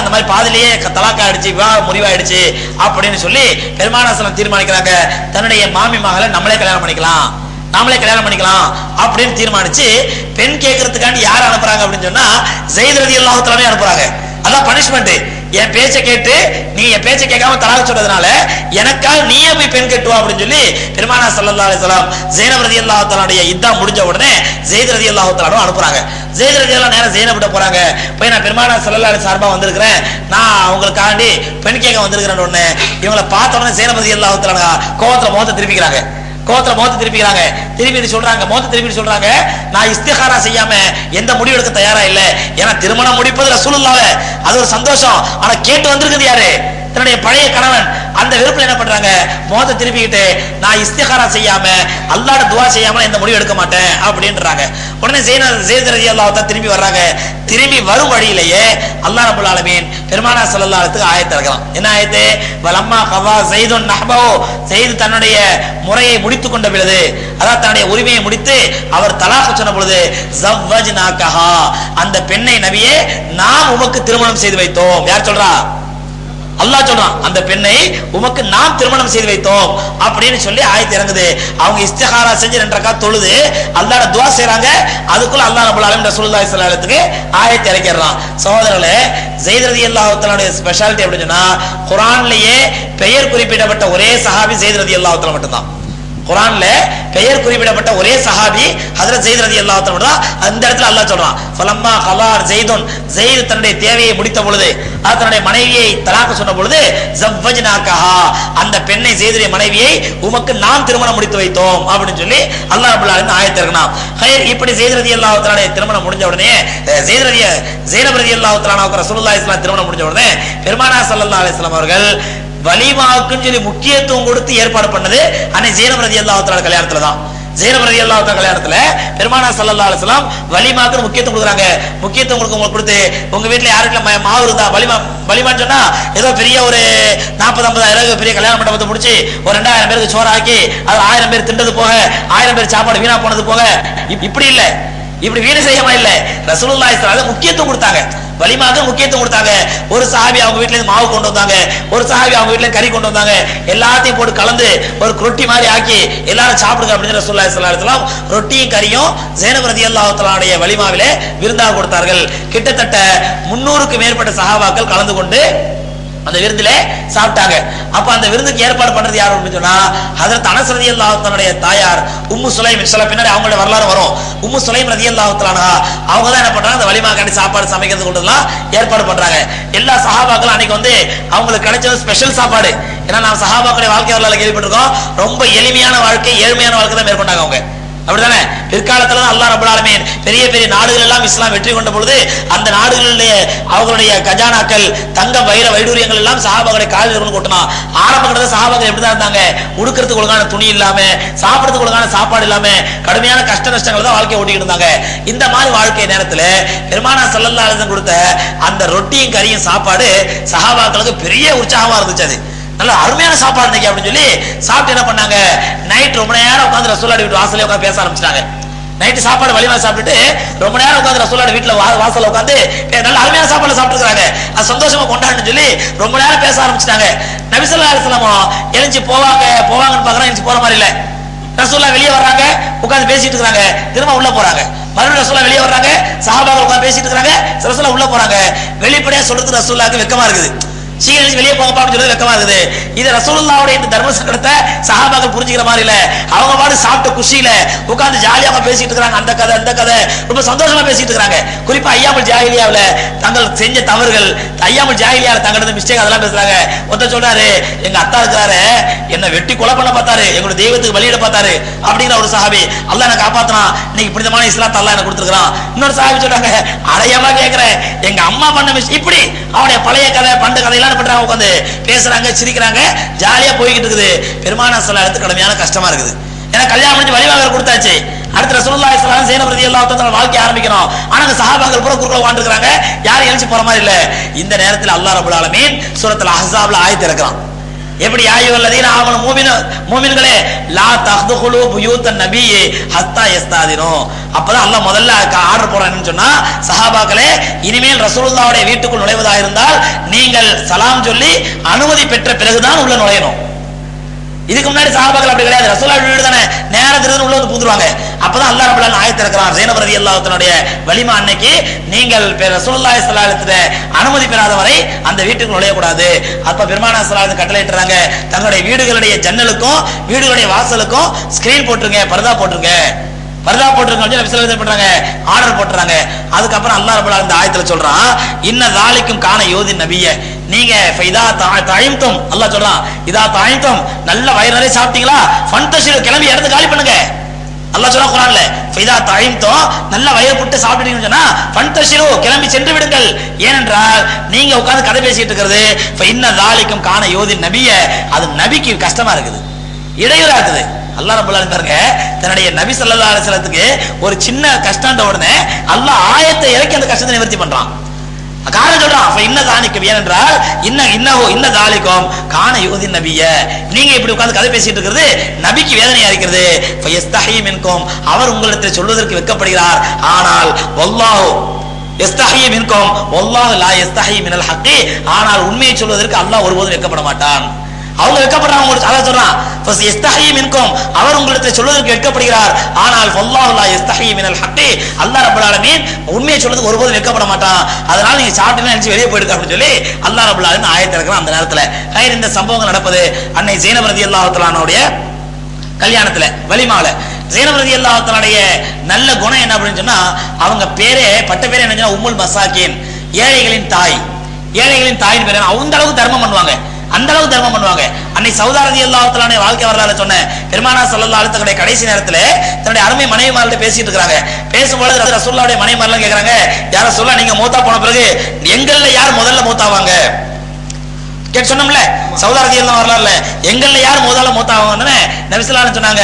அந்த மாதிரி பாதிலேயே க- தலாக்கா ஆயிடுச்சு விவாக முடிவாயிடுச்சு அப்படின்னு சொல்லி பெருமானாசலம் தீர்மானிக்கிறாங்க தன்னுடைய மாமி மகளை நம்மளே கல்யாணம் பண்ணிக்கலாம் நாமளே கல்யாணம் பண்ணிக்கலாம் அப்படின்னு தீர்மானிச்சு பெண் கேட்கறதுக்காண்டி யார் அனுப்புறாங்க அப்படின்னு சொன்னா ஜெயித் ரதி அல்லாஹுத்தலாமே அனுப்புறாங்க அதான் பனிஷ்மெண்ட் என் பேச்சை கேட்டு நீ என் பேச்சை கேட்காம தலாக சொன்னதுனால எனக்காக நீயே போய் பெண் கட்டுவா அப்படின்னு சொல்லி பெருமானா சல்லல்லா அலிஸ்லாம் ஜெயினப் ரதி அல்லாஹுத்தலாடைய இதான் முடிஞ்ச உடனே ஜெயித் ரதி அல்லாஹுத்தலானும் அனுப்புறாங்க ஜெயித் ரதி அல்லா நேரம் ஜெயினப் கிட்ட போறாங்க போய் நான் பெருமானா சல்லல்லா அலி சார்பா வந்திருக்கிறேன் நான் அவங்களுக்காண்டி பெண் கேட்க வந்திருக்கிறேன் உடனே இவங்களை பார்த்த உடனே ஜெயினப் ரதி அல்லாஹுத்தலான கோவத்துல முகத்தை திருப்பிக்கிறாங்க கோவத்துல முகத்தை திருப்பிக்கிறாங்க திருப்பி சொல்றாங்க முகத்தை திருப்பி சொல்றாங்க நான் இஸ்திகாரா செய்யாம எந்த முடிவு எடுக்க தயாரா இல்ல ஏன்னா திருமணம் முடிப்பது ரசூலுல்லாஹ் அது ஒரு சந்தோஷம் ஆனா கேட்டு வந்திருக்குது யாரு தன்னுடைய பழைய கணவன் அந்த வெறுப்புல என்ன பண்றாங்க முகத்தை திருப்பிக்கிட்டு நான் இஸ்திகாரா செய்யாம அல்லாட துவா செய்யாம எந்த முடிவு எடுக்க மாட்டேன் அப்படின்றாங்க உடனே ஜெயின ஜெயித் ரதி அல்லாஹ் திரும்பி வர்றாங்க திரும்பி வரும் வழியிலேயே அல்லாஹ் ரபுல் ஆலமீன் பெருமானா ஸல்லல்லாஹு அலைஹி வஸல்லம் ஆயத்தை இறக்கலாம் என்ன ஆயத்து வலம்மா கவா ஜெய்துன் நஹ்பஹு ஜெயித் தன்னுடைய முறையை முடித்துக் கொண்ட பொழுது அதாவது தன்னுடைய உரிமையை முடித்து அவர் தலாக் சொன்ன பொழுது ஜவ்வஜ்னாகஹா அந்த பெண்ணை நபியே நாம் உமக்கு திருமணம் செய்து வைத்தோம் யார் சொல்றா அல்லாஹ் சொல்றான் அந்த பெண்ணை உமக்கு நாம் திருமணம் செய்து வைத்தோம் அப்படின்னு சொல்லி ஆயத்து இறங்குது அவங்க இஸ்திகாரா செஞ்சு ரெண்டு ரக்கா தொழுது அல்லாஹ்ட துவா செய்றாங்க அதுக்குள்ள அல்லாஹ் ரப்பல் ஆலமீன் ரசூலுல்லாஹி ஸல்லல்லாஹு அலைஹி வஸல்லத்துக்கு ஆயத்து இறக்கிடுறான் சகோதரர்களே ஜெயித் ரலியல்லாஹு தஆலாவுடைய ஸ்பெஷாலிட்டி எப்படி சொன்னா குர்ஆன்லயே பெயர் குறிப்பிடப்பட்ட ஒரே சஹாபி ஜெயித் ரலியல்லாஹு தஆலா மட்டும்தான் குர்ஆன்ல பெயர் குறிப்பிடப்பட்ட ஒரே சஹாபி ஹஜரத் ஜெயித் ரலியல்லாஹு தஆலா மட்டும் தான் அந்த இடத்துல அல்லாஹ் சொல்றான் ஃபலம்மா கலார் ஜெய்துன் ஜெயித் தன்னுடைய தேவையை முடித்த பொழுது அது தன்னுடைய மனைவியை தலாக்கு சொன்ன பொழுது ஜவ்வஜ்னாகஹா அந்த பெண்ணை ஜெயிதுடைய மனைவியை உமக்கு நாம் திருமணம் முடித்து வைத்தோம் அப்படின்னு சொல்லி அல்லாஹ் ரப்பல் ஆலமீன் ஆயத்து இறக்கினான் ஹைர் இப்படி ஜெயித் ரலியல்லாஹு தஆலா திருமணம் முடிஞ்ச உடனே அஹ், ஜெயித் ரலிய ஜெயினப் ரலியல்லாஹு தஆலாவுக்கு ரசூலுல்லாஹி ஸல்லல்லாஹு திருமணம் முடிஞ்ச உடனே பெருமானா ஸல்லல்லாஹு அலைஹி வஸல்லம் அவர்கள் வலிமாவுக்குன்னு சொல்லி முக்கியத்துவம் கொடுத்து ஏற்பாடு பண்ணது அன்னை ஜெயினப் ரலியல்லாஹு தஆலா கல்யாணத்துல தான் ஜெயினப் ரலியல்லாஹு தஆலா கல்யாணத்துல பெருமானா ஸல்லல்லாஹு அலைஹி வஸல்லம் வலிமாக்கு முக்கியத்துவம் கொடுக்குறாங்க முக்கியத்துவம் கொடுக்க உங்களுக்கு கொடுத்து உங்க வீட்ல யாரு வீட்ல மா- மாவு இருந்தா வலிமா வலிமான்னு சொன்னா ஏதோ பெரிய ஒரு நாற்பது ஐம்பதாயிரம் பெரிய கல்யாண மண்டபத்தை முடிச்சு ஒரு ரெண்டாயிரம் பேருக்கு சோறு ஆக்கி அது ஆயிரம் பேர் திண்டது போக ஆயிரம் பேர் சாப்பாடு வீணா போனது போக இப்- இப்படி இல்ல இப்படி வீடு செய்யமா இல்ல ரசூலுல்லாஹி ஸல்லல்லாஹு அலைஹி வஸல்லம் முக்கியத்துவம் கொடுத்தாங்க வலிமாக்கு முக்கியத்துவம் கொடுத்தாங்க ஒரு சஹாபி அவங்க வீட்ல இருந்து மாவு கொண்டு வந்தாங்க ஒரு சஹாபி அவங்க வீட்ல கறி கொண்டு வந்தாங்க எல்லாத்தையும் போட்டு கலந்து ஒரு ரொட்டி மாதிரி ஆக்கி எல்லாரும் சாப்பிடுங்க அப்படின்னு ரசூலுல்லாஹி ஸல்லல்லாஹு அலைஹி வஸல்லம் ரொட்டியும் கறியும் ஜெயனப் ரலியல்லாஹு தஆலாவுடைய வலிமாவிலே விருந்தாக கொடுத்தார்கள் கிட்டத்தட்ட முன்னூறுக்கு மேற்பட்ட சஹாபாக்கள் கலந்து கொண்டு அந்த விருந்திலே சாப்பிட்டாங்க அப்ப அந்த விருந்துக்கு ஏற்பாடு பண்றது யார் அப்படின்னு சொன்னா ஹதரத் அனஸ் ரலியல்லாஹு தன்னுடைய தாயார் உம்மு சுலைம் சில பின்னாடி அவங்களோட வரலாறு வரும் உம்மு சுலைம் ரலியல்லாஹு தஆலா அவங்க தான் என்ன பண்றாங்க அந்த வலிமா காண்டி சாப்பாடு சமைக்கிறது கொண்டுலாம் ஏற்பாடு பண்றாங்க எல்லா சஹாபாக்களும் அன்னைக்கு வந்து அவங்களுக்கு கிடைச்சது ஸ்பெஷல் சாப்பாடு ஏன்னா நாம் சஹாபாக்களுடைய வாழ்க்கை வரலாறு கேள்விப்பட்டிருக்கோம் ரொம்ப எளிமையான வாழ்க்கை ஏழ்மையான வாழ்க்கை தான் மேற்கொண்டாங்க அவங்க அப்படிதானே பிற்காலத்துல தான் அல்லாஹ் ரப்பல் ஆலமீன் பெரிய பெரிய நாடுகள் எல்லாம் இஸ்லாம் வெற்றி கொண்ட பொழுது அந்த நாடுகளிலே அவர்களுடைய கஜானாக்கள் தங்க வைர வைடூரியங்கள் எல்லாம் சஹாபாக்களை காலில் கொண்டு கொட்டினா ஆரம்ப கட்டத்தில் சஹாபாக்கள் எப்படிதான் இருந்தாங்க உடுக்கிறதுக்கு ஒழுங்கான துணி இல்லாம சாப்பிடறதுக்கு ஒழுங்கான சாப்பாடு இல்லாம கடுமையான கஷ்ட நஷ்டங்கள் தான் வாழ்க்கையை ஓட்டிக்கிட்டு இருந்தாங்க இந்த மாதிரி வாழ்க்கை நேரத்துல பெருமானா சல்லல்லா அலிசன் கொடுத்த அந்த ரொட்டியும் கறியும் சாப்பாடு சஹாபாக்களுக்கு பெரிய உற்சாகமா இருந்துச்சு அது நல்ல அருமையான சாப்பாடு இன்னைக்கு அப்படின்னு சொல்லி சாப்பிட்டு என்ன பண்ணாங்க நைட் ரொம்ப நேரம் உட்காந்து ரசூலாடி வீட்டு வாசலே உட்காந்து பேச ஆரம்பிச்சிட்டாங்க நைட்டு சாப்பாடு வலிமா சாப்பிட்டுட்டு ரொம்ப நேரம் உட்காந்து ரசூலாடி வீட்டுல வா- வாசல்ல உட்காந்து நல்ல அருமையான சாப்பாடு சாப்பிட்டுருக்காங்க அது சந்தோஷமா கொண்டாடுன்னு சொல்லி ரொம்ப நேரம் பேச ஆரம்பிச்சிட்டாங்க நபிசல்லா அலிஸ்லாமும் எழுந்து போவாங்க போவாங்கன்னு பாக்குறோம் எழுந்து போற மாதிரி இல்ல ரசூல்லா வெளியே வர்றாங்க உட்கார்ந்து பேசிட்டு இருக்காங்க திரும்ப உள்ள போறாங்க மறுபடியும் ரசூல்லா வெளியே வர்றாங்க சஹாபாக்கள் உட்கார்ந்து பேசிட்டு இருக்காங்க ரசூல்லா உள்ள போறாங்க வெளிப்படையா சொல்றது ரசூல்லாக்கு வெக்கமா இருக்குது சீக்கிரம் எழுந்து வெளியே போங்க அப்படின்னு சொல்லி வெக்கமா இருக்குது இது ரசூலுல்லாவுடைய இந்த தர்ம சங்கடத்தை சஹாபாக்கள் புரிஞ்சுக்கிற மாதிரி இல்ல அவங்க பாட்டு சாப்பிட்ட குஷியில உட்கார்ந்து ஜாலியா அவங்க பேசிட்டு இருக்காங்க அந்த கதை அந்த கதை ரொம்ப சந்தோஷமா பேசிட்டு இருக்காங்க குறிப்பா ஐயாமல் ஜாகிலியாவுல தங்கள் செஞ்ச தவறுகள் ஐயாமல் ஜாகிலியால தங்களது மிஸ்டேக் அதெல்லாம் பேசுறாங்க ஒருத்த சொல்றாரு எங்க அத்தா இருக்கிறாரு என்ன வெட்டி கொலை பண்ண பார்த்தாரு எங்களோட தெய்வத்துக்கு பலியிட பார்த்தாரு அப்படிங்கிற ஒரு சஹாபி அல்லாஹ் என்ன காப்பாத்தினான் இன்னைக்கு புனிதமான இஸ்லாத்தை அல்லாஹ் எனக்கு கொடுத்துருக்கான் இன்னொரு சஹாபி சொல்றாங்க அடையமா கேக்குறேன் எங்க அம்மா பண்ண மிஸ் இப்படி அவனுடைய பழைய கதை பண்டு கதையெல்லாம் என்ன பண்றாங்க உட்காந்து பேசுறாங்க சிரிக்கிறாங்க ஜாலியா போய்கிட்டு இருக்குது பெருமானா சொல்ல இடத்து கடுமையான கஷ்டமா இருக்குது ஏன்னா கல்யாணம் முடிஞ்சு வழிவாக கொடுத்தாச்சு அடுத்த ரசூலுல்லாஹி ஸல்லல்லாஹு அலைஹி வஸல்லம் பிரதி அல்லாஹ் தஆலா வாழ்க்கை ஆரம்பிக்கணும் ஆனா அங்க சஹாபாக்கள் பூரா குறுக்குல உட்கார்ந்திருக்காங்க யாரும் எழுச்சி போற மாதிரி இல்ல இந்த நேரத்தில் அல்லாஹ் ரப்பல் ஆலமீன் சூரத்துல் அஹ்ஸாப்ல ஆயத்து இறக்குறான் எப்படி ஆயுவல்லதீன ஆமனு மூமின மூமின்களே லா தஹ்துகுலு புயூத்தன் நபியே ஹத்தா யஸ்தாதினோ அப்பதான் அல்லாஹ் முதல்ல ஆர்டர் போறான்னு சொன்னா சஹாபாக்களே இனிமேல் ரசூலுல்லாவுடைய வீட்டுக்குள் நுழைவதாக இருந்தால் நீங்கள் சலாம் சொல்லி அனுமதி பெற்ற பிறகுதான் உள்ள நுழையணும் இதுக்கு முன்னாடி சஹாபாக்கள் அப்படி கிடையாது ரசூலா வீடு தானே நேரத்திலிருந்து உள்ள வந்து பூந்துருவாங்க அப்பதான் அல்லாஹ் ரப்பல் ஆயத்து இருக்கிறான் ஜெயினப் ரதி அல்லாஹ்வுடைய வலிமா அன்னைக்கு நீங்கள் பெ- ரசூலுல்லாஹி ஸல்லல்லாஹு அலைஹி வஸல்லம் அனுமதி பெறாத வரை அந்த வீட்டுக்கு நுழையக்கூடாது அப்ப பெருமானா ஸல்லல்லாஹு கட்டளையிட்டுறாங்க தங்களுடைய வீடுகளுடைய ஜன்னலுக்கும் வீடுகளுடைய வாசலுக்கும் ஸ்கிரீன் போட்டுருங்க பர்தா போட்டுருங்க பர்தா போட்டுருங்க அப்படின்னு நபி ஸல்லல்லாஹு அலைஹி பண்றாங்க ஆர்டர் போட்டுறாங்க அதுக்கப்புறம் அல்லாஹ் ரப்பல் ஆலமீன் இந்த ஆயத்துல சொல்றான் இன்ன தாலிக்கும் காண யோதி நபிய நீங்க ஃபைதா தாயம்தும் அல்லாஹ் சொல்றான் இதா தாயம்தும் நல்ல வயிறு நிறைய சாப்பிட்டீங்களா ஃபன்தஷிரு கிளம்பி இடத்த காலி பண்ணுங்க அல்லாஹ் சொல்றான் குர்ஆன்ல ஃபைதா தாயம்தும் நல்ல வயிறு புட்டு சாப்பிட்டீங்கன்னு சொன்னா ஃபன்தஷிரு கிளம்பி சென்று விடுங்கள் ஏனென்றால் நீங்க உட்கார்ந்து கதை பேசிட்டு இருக்கிறது இன்ன தாலிக்கும் காண யோதி நபிய அது நபிக்கு கஷ்டமா இருக்குது இடையூறா இருக்குது அல்லாஹ் ரப்பல் ஆலமீன் பாருங்க தன்னுடைய நபி ஸல்லல்லாஹு அலைஹி வஸல்லத்துக்கு ஒரு சின்ன கஷ்டம்ன்ற உடனே அல்லாஹ் ஆயத்தை இறக்கி அந்த கஷ்டத்தை நிவர்த்தி பண்றான் காரணம் சொல்றான் அப்ப இன்ன தானிக்கும் ஏனென்றால் இன்ன இன்னஹோ இன்ன தாலிக்கும் காண யோதி நபிய நீங்க இப்படி உட்கார்ந்து கதை பேசிட்டு இருக்கிறது நபிக்கு வேதனையா இருக்கிறது ஃபயஸ்தஹி மின்கும் அவர் உங்களிடத்தில் சொல்வதற்கு வெட்கப்படுகிறார் ஆனால் வல்லாஹு எஸ்தஹி மின்கும் வல்லாஹு லா எஸ்தஹி மினல் ஹக்கி ஆனால் உண்மையை சொல்வதற்கு அல்லாஹ் ஒருபோதும் வெட்கப்பட மாட்டான் அவங்க வெட்கப்படுறாங்க உங்களுக்கு அதான் சொல்றான் ஃபஸ் எஸ்தஹி மின்கும் அவர் உங்களிடத்தில் சொல்வதற்கு வெட்கப்படுகிறார் ஆனால் வல்லாஹு லா எஸ்தஹி மினல் ஹக்கி அல்லாஹ் ரப்பல் ஆலமீன் உண்மையை சொல்றதுக்கு ஒருபோதும் வெட்கப்பட மாட்டான் அதனால நீங்க சாப்பிட்டு நினைச்சு வெளியே போயிடுங்க அப்படின்னு சொல்லி அல்லாஹ் ரப்பல் ஆலமீன் ஆயத்தை இருக்கிறான் அந்த நேரத்துல ஹைர் இந்த சம்பவங்கள் நடப்பது அன்னை ஜெயினப் ரலியல்லாஹு தஆலாவுடைய கல்யாணத்துல வலிமால ஜெயினப் ரலியல்லாஹு தஆலாவுடைய நல்ல குணம் என்ன அப்படின்னு சொன்னா அவங்க பேரே பட்ட பேரே என்ன சொன்னா உம்முல் மசாக்கின் ஏழைகளின் தாய் ஏழைகளின் தாயின் பேர் அந்த அளவுக்கு தர்மம் பண்ணுவாங்க அந்த அளவுக்கு தர்மம் பண்ணுவாங்க அன்னை சௌதாரதி அல்லாஹத்தாலான வாழ்க்கை வரலாறு சொன்ன பெருமானா சல்லல்லா அழுத்தக்கூடிய கடைசி நேரத்துல தன்னுடைய அருமை மனைவிமார்கிட்ட பேசிட்டு இருக்காங்க பேசும்பொழுது ரசூல்லாவுடைய மனைவிமாரெல்லாம் கேக்குறாங்க யார சொல்ல நீங்க மூத்தா போன பிறகு எங்கள்ல யார் முதல்ல மூத்தாவாங்க கேட்டு சொன்னோம்ல சௌதாரதி எல்லாம் வரலாறுல எங்கள்ல யார் முதல்ல மூத்தாவாங்கன்னு நபிசுல்லான்னு சொன்னாங்க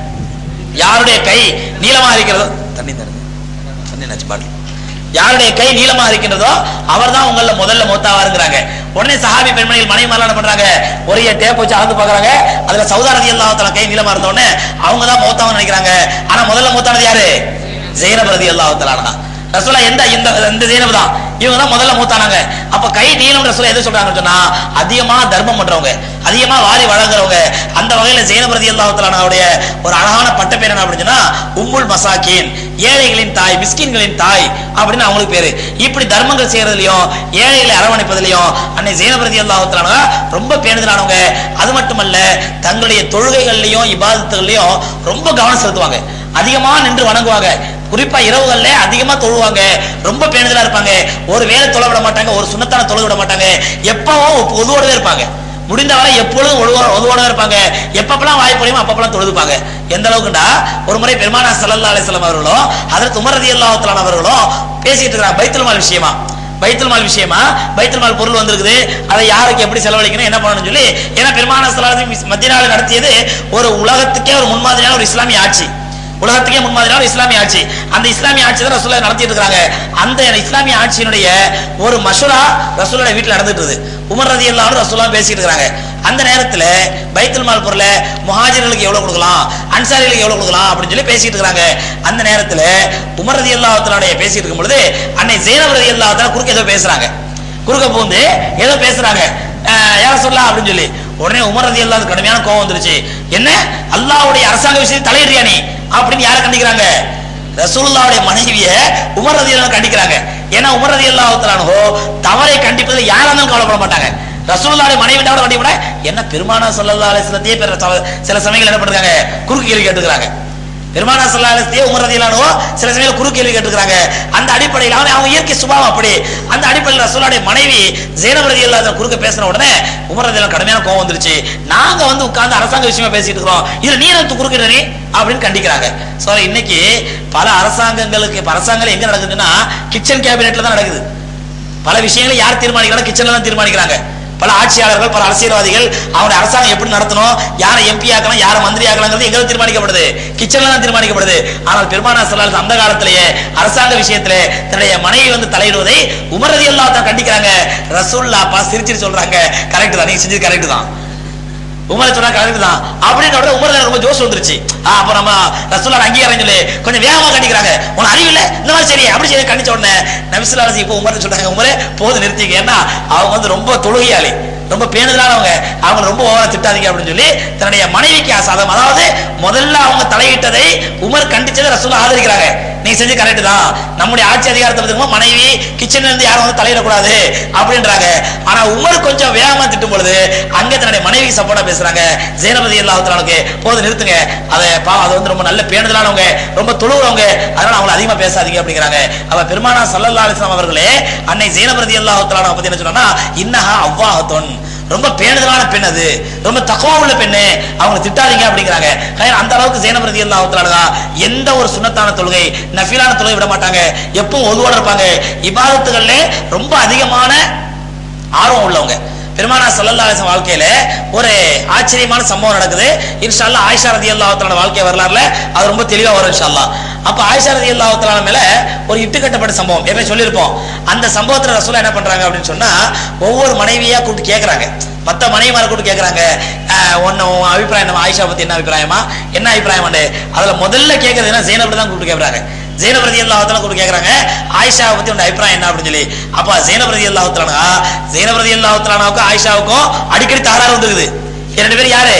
யாருடைய கை நீளமா இருக்கிறதோ தண்ணி தருங்க தண்ணி நச்சு பாட்டில் யாருடைய கை நீளமா இருக்கின்றதோ அவர்தான் உங்கள முதல்ல மூத்தாவாருங்கிறாங்க உடனே சஹாபி பெண்மணிகள் மனைவி என்ன பண்றாங்க ஒரே டேப் வச்சு அளந்து பாக்குறாங்க அதுல சௌதாரதி அல்லாஹ் கை நீளமா இருந்த உடனே அவங்க தான் மூத்தாவன்னு நினைக்கிறாங்க ஆனா முதல்ல மூத்தானது யாரு ஜெயினப் ரதி அல்லாஹ் ரசூலா எந்த இந்த இந்த ஜெயினப் தான் இவங்க தான் முதல்ல மூத்தானாங்க அப்ப கை நீளம் ரசூலா எது சொல்றாங்கன்னு சொன்னா அதிகமா தர்மம் பண்றவங்க அதிகமா வாரி வழங்குறவங்க அந்த வகையில ஜெயினப் ரதி அல்லாஹுடைய ஒரு அழகான பட்ட பேர் என்ன அப்படின்னு சொன்னா உம்முல் மசாக்கின் ஏழைகளின் தாய் மிஸ்கின்களின் தாய் அப்படின்னு அவங்களுக்கு பேரு இப்படி தர்மங்கள் செய்யறதுலயும் ஏழைகளை அரவணைப்பதிலையும் அன்னை ஜெயினபிரதி அல்லாஹுத்தலான ரொம்ப பேணுதலானவங்க அது மட்டுமல்ல தங்களுடைய தொழுகைகள்லயும் இபாதத்துகள்லயும் ரொம்ப கவனம் செலுத்துவாங்க அதிகமா நின்று வணங்குவாங்க குறிப்பா இரவுகள்ல அதிகமா தொழுவாங்க ரொம்ப பேணுதலா இருப்பாங்க ஒரு வேலை தொலை விட மாட்டாங்க ஒரு சுண்ணத்தான தொலை விட மாட்டாங்க எப்பவும் பொதுவோடவே இருப்பாங்க முடிந்தவரை எப்பொழுதும் ஒழுவ- ஒதுவோட இருப்பாங்க எப்பப்பெல்லாம் வாய் பொழியுமோ அப்பப்பெல்லாம் தொழுதுப்பாங்க எந்த அளவுக்குண்டா ஒரு முறை பெருமானா சல்லல்லா அலிஸ்லாம் அவர்களும் அதற்கு உமரதி அல்லாஹத்தலான் அவர்களும் பேசிட்டு இருக்கிறாங்க பைத்துல் மால் விஷயமா பைத்துல் மால் விஷயமா பைத்துல் மால் பொருள் வந்திருக்குது அதை யாருக்கு எப்படி செலவழிக்கணும் என்ன பண்ணணும்னு சொல்லி ஏன்னா பெருமானா சல்லாஹ் மத்தியனால நடத்தியது ஒரு உலகத்துக்கே ஒரு முன்மாதிரியான ஒரு இஸ்லாமிய ஆட்சி உலகத்துக்கே முன்மாதிரியான இஸ்லாமிய ஆட்சி அந்த இஸ்லாமிய ஆட்சி தான் ரசூலா நடத்திட்டு இருக்காங்க அந்த இஸ்லாமிய ஆட்சியினுடைய ஒரு மசூரா ரசூலோட வீட்டுல நடந்துட்டு இருக்குது உமர் ரதி எல்லாரும் ரசூலா பேசிட்டு இருக்காங்க அந்த நேரத்துல பைத்துல் மால் பொருளை முஹாஜிர்களுக்கு எவ்வளவு கொடுக்கலாம் அன்சாரிகளுக்கு எவ்வளவு கொடுக்கலாம் அப்படின்னு சொல்லி பேசிட்டு இருக்காங்க அந்த நேரத்துல உமர் ரதி அல்லாஹத்தனுடைய பேசிட்டு இருக்கும் பொழுது அன்னை ஜெயனப் ரதி அல்லாஹத்தால குறுக்க ஏதோ பேசுறாங்க குறுக்க பூந்து ஏதோ பேசுறாங்க அஹ், யார சொல்லலாம் அப்படின்னு சொல்லி உடனே உமர் ரதி அல்லாஹ் கடுமையான கோவம் வந்துருச்சு என்ன அல்லாஹ்வுடைய அரசாங்க விஷயத்தை தலையிடுறியா நீ அப்படின்னு யாரை கண்டிக்கிறாங்க ரசூலுல்லாவுடைய மனைவிய உமர் ரதி கண்டிக்கிறாங்க ஏன்னா உமர் ரதி அல்லாஹோ தவறை கண்டிப்பதில் யாரா இருந்தாலும் கவலைப்பட மாட்டாங்க ரசூலுல்லாவுடைய மனைவி கூட கண்டிப்பட என்ன பெருமானா சல்லல்லா அலிஸ்லத்தையே பெற சில சமயங்கள் என்ன பண்றாங்க குறுக்கு கேள்வி கேட்டுக்கிறாங்க பெருமானா சல்லா அலிஸ்லத்தையே உமர் ரதி சில சமயம் குறுக்கு கேள்வி கேட்டுக்கிறாங்க அந்த அடிப்படையில் அவங்க அவங்க இயற்கை சுபாவம் அப்படி அந்த அடிப்படையில் ரசூலுடைய மனைவி ஜெயனப் ரதி அல்லாஹ் குறுக்க பேசின உடனே உமர் ரதி கடுமையான கோவம் வந்துருச்சு நாங்க வந்து உட்கார்ந்து அரசாங்க விஷயமா பேசிட்டு இருக்கிறோம் இதுல நீ எனக்கு குறுக்கிட்ட நீ அப்படின்னு கண்டிக்கிறாங்க சோ இன்னைக்கு பல அரசாங்கங்களுக்கு இப்ப அரசாங்கம் எங்க நடக்குதுன்னா கிச்சன் கேபினெட்ல தான் நடக்குது பல விஷயங்களை யார் தீர்மானிக்கிறாங்க கிச்சன்ல தான் தீர்மானிக்கிறாங்க பல ஆட்சியாளர்கள் பல அரசியல்வாதிகள் அவருடைய அரசாங்கம் எப்படி நடத்தணும் யாரை எம்பி ஆக்கலாம் யாரை மந்திரி ஆக்கலாங்கிறது எங்க தீர்மானிக்கப்படுது கிச்சன்ல தான் தீர்மானிக்கப்படுது ஆனால் பெருமானா சல்லால் அந்த காலத்திலேயே அரசாங்க விஷயத்திலே தன்னுடைய மனைவி வந்து தலையிடுவதை உமரதி எல்லாம் தான் கண்டிக்கிறாங்க ரசூல்லா பா சிரிச்சிட்டு சொல்றாங்க கரெக்ட் தான் நீங்க செஞ்சது கரெக்ட் தான் உமர் சொன்னா கரெக்ட் தான் அப்படின்னு உடனே உமர் தான் ரொம்ப ஜோஸ் வந்துருச்சு ஆ, அப்ப நம்ம ரசூல்லா அங்கீகாரம் சொல்லி கொஞ்சம் வேகமா கண்டிக்கிறாங்க உனக்கு அறிவில்ல இந்த மாதிரி சரி அப்படி சரி கண்டிச்ச உடனே நபிசுல்லா இப்போ உமர் சொல்றாங்க உமரே போது நிறுத்திங்க ஏன்னா அவங்க வந்து ரொம்ப தொழுகையாளி ரொம்ப பேணுதலானவங்க அவங்க ரொம்ப ஓவரா திட்டாதீங்க அப்படின்னு சொல்லி தன்னுடைய மனைவிக்கு ஆசாதம் அதாவது முதல்ல அவங்க தலையிட்டதை உமர் கண்டிச்சதை ரசூலா ஆதரிக்கிறாங்க நீங்க செஞ்சு கரெக்ட் தான் நம்முடைய ஆட்சி அதிகாரத்தை பத்தி மனைவி கிச்சன்ல இருந்து யாரும் வந்து தலையிடக்கூடாது அப்படின்றாங்க ஆனா உமர் கொஞ்சம் வேகமா திட்டும் பொழுது அங்க தன்னுடைய மனைவிக்கு சப்போர்ட்டா பேசுறாங்க ஜெயனபதி அல்லாஹாலுக்கு போது நிறுத்துங்க அதை பா அது வந்து ரொம்ப நல்ல பேணுதலானவங்க ரொம்ப தொழுகிறவங்க அதனால அவங்களை அதிகமா பேசாதீங்க அப்படிங்கிறாங்க அவ பெருமானா சல்லல்லா அலிஸ்லாம் அவர்களே அன்னை ஜெயனபதி அல்லாஹால பத்தி என்ன சொன்னா இன்னஹா அவ்வாஹத்தொன் ரொம்ப பேணுதலான பெண் அது ரொம்ப தக்குவா உள்ள பெண்ணு அவங்க திட்டாதீங்க அப்படிங்கிறாங்க கயர் அந்த அளவுக்கு ஜெயனபிரதி அல்லாஹ் எந்த ஒரு சுண்ணத்தான தொழுகை நஃபிலான தொழுகை விட மாட்டாங்க எப்பவும் ஒதுவோட இருப்பாங்க இபாதத்துகள்ல ரொம்ப அதிகமான ஆர்வம் உள்ளவங்க பெருமானா சல்லல்லா அலிஸ்லாம் வாழ்க்கையில ஒரு ஆச்சரியமான சம்பவம் நடக்குது இன்ஷா அல்லாஹ் ஆயிஷா ரதி அல்லாஹத்தோட வாழ்க்கை வரலாறுல அது ரொம்ப தெளிவா வரும் இன்ஷா அல்லாஹ் அப்ப ஆயிஷா ரதி அல்லாஹத்தலான மேல ஒரு இட்டு கட்டப்பட்ட சம்பவம் எப்பயும் சொல்லியிருப்போம் அந்த சம்பவத்துல ரசூலா என்ன பண்றாங்க அப்படின்னு சொன்னா ஒவ்வொரு மனைவியா கூப்பிட்டு கேக்குறாங்க மத்த மனைவிமார கூப்பிட்டு கேக்குறாங்க ஒன்னு உன் அபிப்பிராயம் நம்ம ஆயிஷா பத்தி என்ன அபிப்பிராயமா என்ன அபிப்பிராயம் அதுல முதல்ல கேக்குறது என்ன ஜெயினப் தான் கூப்பிட்டு கேக்குறாங்க ஜெயினப் ரதி அல்லாஹத்தல கூப்பிட்டு கேக்குறாங்க ஆயிஷாவை பத்தி உங்க அபிப்பிராயம் என்ன அப்படின்னு சொல்லி அப்ப ஜெயினப் ரதி அல்லாஹத்தலானா ஜெயினப் ரதி அல்லாஹத்தலானாவுக்கும் ஆயிஷாவுக்கும் அடிக்கடி தகராறு வந்துருக்குது இரண்டு பேரும் யாரு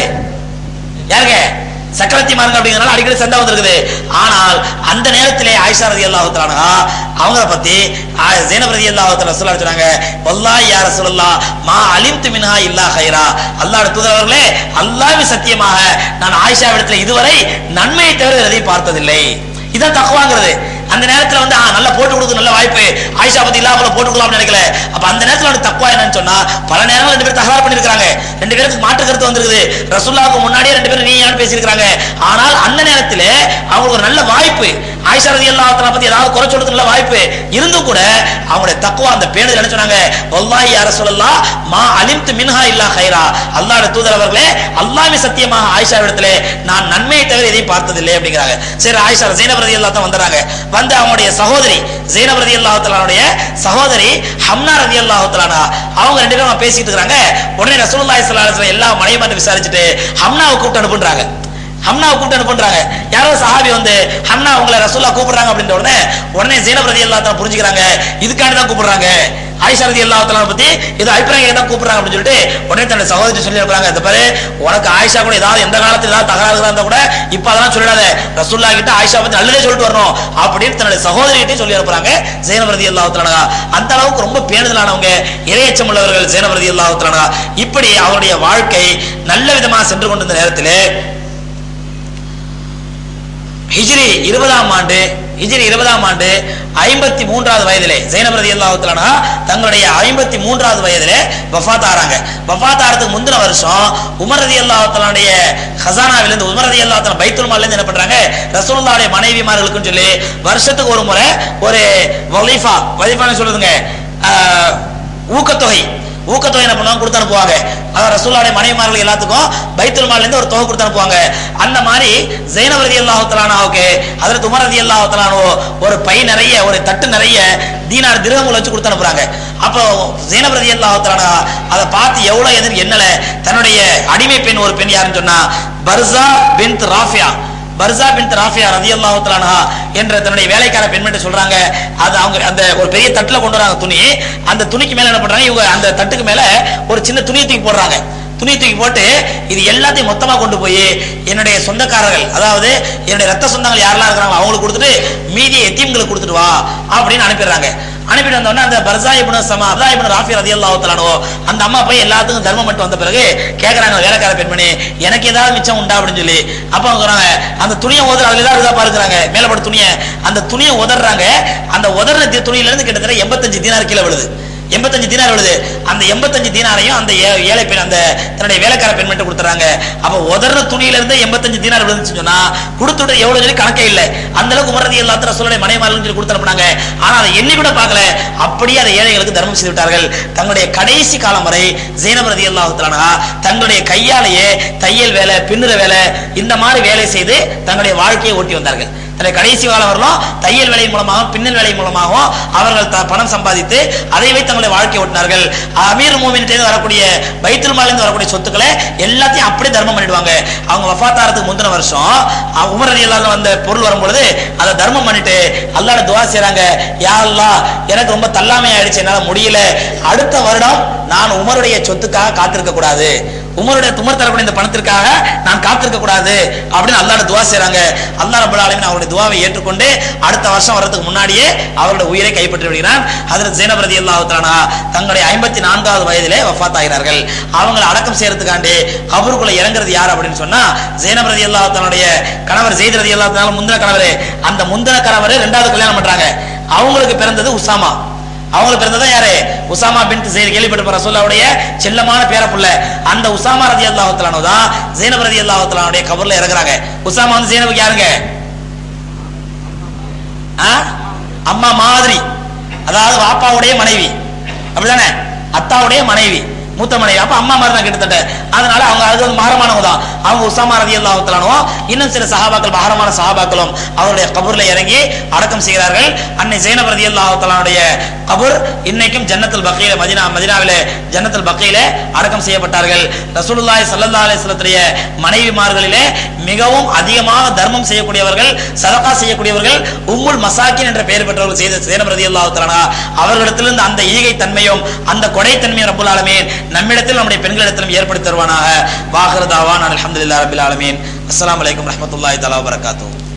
யாருங்க சக்கரத்தி மாருங்க அப்படிங்கறனால அடிக்கடி சண்டை வந்திருக்குது ஆனால் அந்த நேரத்திலே ஆயிஷா ரதி அல்லாஹத்தானா அவங்கள பத்தி ஜெயனப் ரதி அல்லாஹத்தால சொல்ல சொன்னாங்க வல்லாஹ் யா ரசூலுல்லாஹ் மா அலிம்து மின்ஹா இல்லா ஹைரா அல்லாஹ்வுடைய தூதரவர்களே அல்லாஹ்வின் சத்தியமாக நான் ஆயிஷா இடத்துல இதுவரை நன்மையை தவிர எதையும் பார்த்ததில்லை இதான் தக்குவாங்கிறது அந்த நேரத்துல வந்து ஆ, நல்லா போட்டு கொடுக்க நல்ல வாய்ப்பு ஆயிஷா பத்தி இல்லாம போட்டு கொடுக்கலாம்னு நினைக்கல அப்ப அந்த நேரத்துல அவனுக்கு தக்குவா என்னன்னு சொன்னா பல நேரங்கள் ரெண்டு பேரும் தகராறு பண்ணிருக்காங்க ரெண்டு பேருக்கு மாற்று கருத்து வந்திருக்குது ரசூல்லாவுக்கு முன்னாடியே ரெண்டு பேரும் நீ யாரும் பேசியிருக்காங்க ஆனால் அந்த நேரத்துல அவங்களுக்கு ஒரு நல்ல வாய்ப்பு ஆயிஷா ரதி அல்லாஹ் பத்தி ஏதாவது குறை சொல்றது நல்ல வாய்ப்பு இருந்தும் கூட அவங்களுடைய தக்குவா அந்த பேணுதல் என்ன சொன்னாங்க வல்லாஹி யா ரசூலல்லாஹ் மா அலிம்து மின்ஹா இல்லா ஹைரா அல்லாஹ்வுடைய தூதர் அவர்களே அல்லாஹ்வே சத்தியமாக ஆயிஷா இடத்துல நான் நன்மையை தவிர எதையும் பார்த்ததில்லை அப்படிங்கிறாங்க சரி ஆயிஷா ஜெயினப் ரதி அல்லாஹ் தான் வந்துறாங்க வந்து அவங்களுடைய சகோதரி ஜெயினப் ரதி அல்லாஹ் சகோதரி ஹம்னா ரதி அல்லாஹ் அவங்க ரெண்டு பேரும் பேசிட்டு இருக்காங்க உடனே ரசூலுல்லாஹி ஸல்லல்லாஹு அலைஹி வஸல்லம் எல்லா மனைவிமாரும் விசாரிச்சுட்டு ஹம்னாவை கூப்பிட்டு அனுப்புன்றாங்க ஹம்னாவை கூப்பிட்டு அனுப்புன்றாங்க யாரோ சஹாபி வந்து ஹம்னா உங்களை ரசூல்லா கூப்பிடுறாங்க அப்படின்ற உடனே உடனே ஜெயினப் ரதி அல்லாஹ் புரிஞ்சுக்கிறாங்க இதுக்காண்டி தான் கூப்பிடுறாங்க ஆயிஷா ரதி அல்லாஹ் பத்தி ஏதோ அபிப்பிராயம் கேட்டா கூப்பிடுறாங்க அப்படின்னு சொல்லிட்டு உடனே தன்னுடைய சகோதரி சொல்லி இருக்கிறாங்க இந்த பாரு உனக்கு ஆயிஷா கூட ஏதாவது எந்த காலத்துல ஏதாவது தகராறு இருந்தா கூட இப்ப அதெல்லாம் சொல்லிடாத ரசூல்லா கிட்ட ஆயிஷா பத்தி நல்லதே சொல்லிட்டு வரணும் அப்படின்னு தன்னுடைய சகோதரிகிட்டே சொல்லி அனுப்புறாங்க ஜெயினப் ரதி அல்லாஹ் அந்த அளவுக்கு ரொம்ப பேணுதலானவங்க இரையச்சம் உள்ளவர்கள் ஜெயினப் ரதி அல்லாஹ் இப்படி அவருடைய வாழ்க்கை நல்ல விதமாக சென்று கொண்டிருந்த நேரத்திலே ஹிஜ்ரி இருபதாம் ஆண்டு ஹிஜ்ரி இருபதாம் ஆண்டு ஐம்பத்தி மூன்றாவது வயதிலே ஜெயினப் ரதி அல்லாஹுத்தலானா தங்களுடைய ஐம்பத்தி மூன்றாவது வயதிலே வஃபாத் ஆறாங்க வஃபாத் ஆறதுக்கு முந்தின வருஷம் உமர் ரதி அல்லாஹுத்தலானுடைய ஹசானாவிலிருந்து உமர் ரதி அல்லாஹ் பைத்துல் மால்ல என்ன பண்றாங்க ரசூலுல்லாஹ்வுடைய மனைவிமார்களுக்குன்னு சொல்லி வருஷத்துக்கு ஒரு முறை ஒரு வலீஃபா வலீஃபான்னு சொல்றதுங்க ஆஹ், ஊக்கத்தொகை ஊக்கத்தொகை என்ன பண்ணுவாங்க கொடுத்து அனுப்புவாங்க அதாவது ரசூலுல்லாஹ்வுடைய மனைவிமார்கள் எல்லாத்துக்கும் பைத்துல் மால்ல இருந்து ஒரு தொகை கொடுத்து அனுப்புவாங்க அந்த மாதிரி ஜெயினப் ரதி அல்லாஹு தலானாவுக்கு ஹஜரத் உமர் ரதி அல்லாஹு தலானோ ஒரு பை நிறைய ஒரு தட்டு நிறைய தீனார் திரகங்கள் வச்சு கொடுத்து அனுப்புறாங்க அப்போ ஜெயினப் ரதி அல்லாஹு தலானா அதை பார்த்து எவ்வளவு எதிர் என்னல தன்னுடைய அடிமை பெண் ஒரு பெண் யாருன்னு சொன்னா Barsa bint Rafiya Barsa bint Rafiya ரதியல்லாஹு தஆலா என்ற தன்னுடைய வேலைக்கார பெண்மணி சொல்றாங்க அது அவங்க அந்த ஒரு பெரிய தட்டுல கொண்டு வராங்க துணி அந்த துணிக்கு மேல என்ன பண்றாங்க இவங்க அந்த தட்டுக்கு மேல ஒரு சின்ன துணியை தூக்கி போடுறாங்க துணி தூக்கி போட்டு இது எல்லாத்தையும் மொத்தமா கொண்டு போய் என்னுடைய சொந்தக்காரர்கள் அதாவது என்னுடைய ரத்த சொந்தங்கள் யாரெல்லாம் இருக்கிறாங்க அவங்களுக்கு கொடுத்துட்டு மீதியை எத்தீம்களுக்கு கொடுத்துட்டு வா அப்படின்னு அனுப்பிடுறாங்க அனுப்பிட்டு வந்த உடனே அந்த பர்சா இப்னு சமா அப்தா இப்னு ராஃபி ரலியல்லாஹு தஆலா அந்த அம்மா போய் எல்லாத்துக்கும் தர்மம் பண்ணிட்டு வந்த பிறகு கேக்குறாங்க வேலைக்கார பெண்மணி எனக்கு ஏதாவது மிச்சம் உண்டா அப்படின்னு சொல்லி அப்ப அவங்க சொல்றாங்க அந்த துணியை உதற அதுல ஏதாவது இதா பாருக்குறாங்க மேலப்பட்ட துணியை அந்த துணியை உதறாங்க அந்த உதற தி- துணியில இருந்து கிட்டத்தட்ட எண்பத்தஞ்சு தீனார் கீழே விழுது எண்பத்தஞ்சு தீனார் விழுது அந்த எண்பத்தஞ்சு தீனாரையும் அந்த ஏ- ஏழை பெண் அந்த தன்னுடைய வேலைக்கார பெண்மணிட்ட கொடுத்துறாங்க அப்ப உதற துணியில இருந்து எண்பத்தஞ்சு தீனார் விழுந்துச்சு சொன்னா கொடுத்துட்டு எவ்வளவு சொல்லி கணக்கே இல்லை அந்த அளவுக்கு உமரதி எல்லாத்திர சொல்லுடைய மனைமார்கள் சொல்லி கொடுத்து அனுப்புனாங்க ஆனா அதை எண்ணி கூட பார்க்கல அப்படியே அதை ஏழைகளுக்கு தர்மம் செய்து விட்டார்கள் தங்களுடைய கடைசி காலம் வரை ஜெயினப் ரதி அல்லாஹுத்தலானா தங்களுடைய கையாலேயே தையல் வேலை பின்னுற வேலை இந்த மாதிரி வேலை செய்து தங்களுடைய வாழ்க்கையை ஓட்டி வந்தார்கள் அந்த கடைசி காலம் வரலாம் தையல் வேலை மூலமாகவும் பின்னல் வேலை மூலமாகவும் அவர்கள் த- பணம் சம்பாதித்து அதை வைத்து தங்களுடைய வாழ்க்கை ஓட்டினார்கள் அமீர் மூமின் வரக்கூடிய பைத்துல் மாலிருந்து வரக்கூடிய சொத்துக்களை எல்லாத்தையும் அப்படியே தர்மம் பண்ணிடுவாங்க அவங்க வஃபாத்தாரத்துக்கு முந்தின வருஷம் அஹ் உமர் அலி அல்லாஹ் வந்த பொருள் வரும்பொழுது அதை தர்மம் பண்ணிட்டு அல்லாஹ்ட துவா செய்றாங்க யா அல்லாஹ் எனக்கு ரொம்ப தள்ளாமை ஆயிடுச்சு என்னால முடியல அடுத்த வருடம் நான் உமருடைய சொத்துக்காக காத்திருக்க கூடாது உமருடைய துமர் தரக்கூடிய இந்த பணத்திற்காக நான் காத்திருக்க கூடாது அப்படின்னு அல்லாஹ்ட துவா செய்றாங்க அல்லாஹ் ரப்பல் ஆலமீன் அவருடைய துவாவை ஏற்றுக்கொண்டு அடுத்த வருஷம் வர்றதுக்கு முன்னாடியே அவருடைய உயிரை கைப்பற்றி விடுகிறான் ஹஜரத் ஜைனப் ரலியல்லாஹு தஆலா தங்களுடைய ஐம்பத்தி நான்காவது வயதிலே வஃபாத் ஆகிறார்கள் அவங்களை அடக்கம் செய்யறதுக்காண்டி கபருக்குள்ள இறங்குறது யார் அப்படின்னு சொன்னா ஜைனப் ரலியல்லாஹு தஆலாவுடைய கணவர் ஜெயித் ரலியல்லாஹு தஆலா முந்தின கணவர் அந்த முந்தின கணவர் ரெண்டாவது கல்யாணம் பண்றாங்க அவங்களுக்கு பிறந்தது உசாமா அவங்களுக்கு பிறந்ததா யாரு உசாமா பின் ஜெயித் கேள்விப்பட்ட ரசூல்லாவுடைய செல்லமான பேரப்புள்ள அந்த உசாமா ரதி அல்லாஹு தஆலா தான் ஜெயினப் ரதி அல்லாஹு தஆலாவுடைய கபர்ல இறங்குறாங்க உசாமா வந்து ஜெயினபுக்கு யாருங்க ஆ? அம்மா மாதிரி அதாவது வாப்பாவுடைய மனைவி அப்படிதானே அத்தாவுடைய மனைவி மூத்த மனைவி அப்ப அம்மா மாதிரி தான் கிட்டத்தட்ட அதனால அவங்க அது வந்து மாறமானவங்க தான் அவங்க உசாமா ரதி அல்லாஹுத்தலானோ இன்னும் சில சஹாபாக்கள் பாரமான சஹாபாக்களும் அவருடைய கபூர்ல இறங்கி அடக்கம் செய்கிறார்கள் அன்னை ஜெயினப் ரதி அல்லாஹுத்தலானுடைய கபூர் இன்னைக்கும் ஜன்னத்துல் பக்கையில மதினா மதினாவிலே ஜன்னத்துல் பக்கையில அடக்கம் செய்யப்பட்டார்கள் ரசூலுல்லாஹி ஸல்லல்லாஹு அலைஹி வஸல்லத்துடைய மனைவிமார்களிலே மிகவும் அதிகமாக தர்மம் செய்யக்கூடியவர்கள் சதகா செய்யக்கூடியவர்கள் உம்முல் மசாக்கின் என்ற பெயர் பெற்றவர்கள் செய்த சேனம் ரதி அல்லாஹ் அவர்களிடத்திலிருந்து அந்த ஈகை தன்மையும் அந்த கொடை தன்மையும் ரப்புல் ஆலமீன் நம்மிடத்தில் நம்முடைய பெண்களிடத்திலும் ஏற்படுத்தி தருவானாக வாஹிரதாவான் அல்ஹம்துலில்லாஹி ரப்பில் ஆலமீன் அஸ்ஸலாமு அலைக்கும் ரஹ்மத்துல்லாஹி தஆலா வபரகாத்துஹு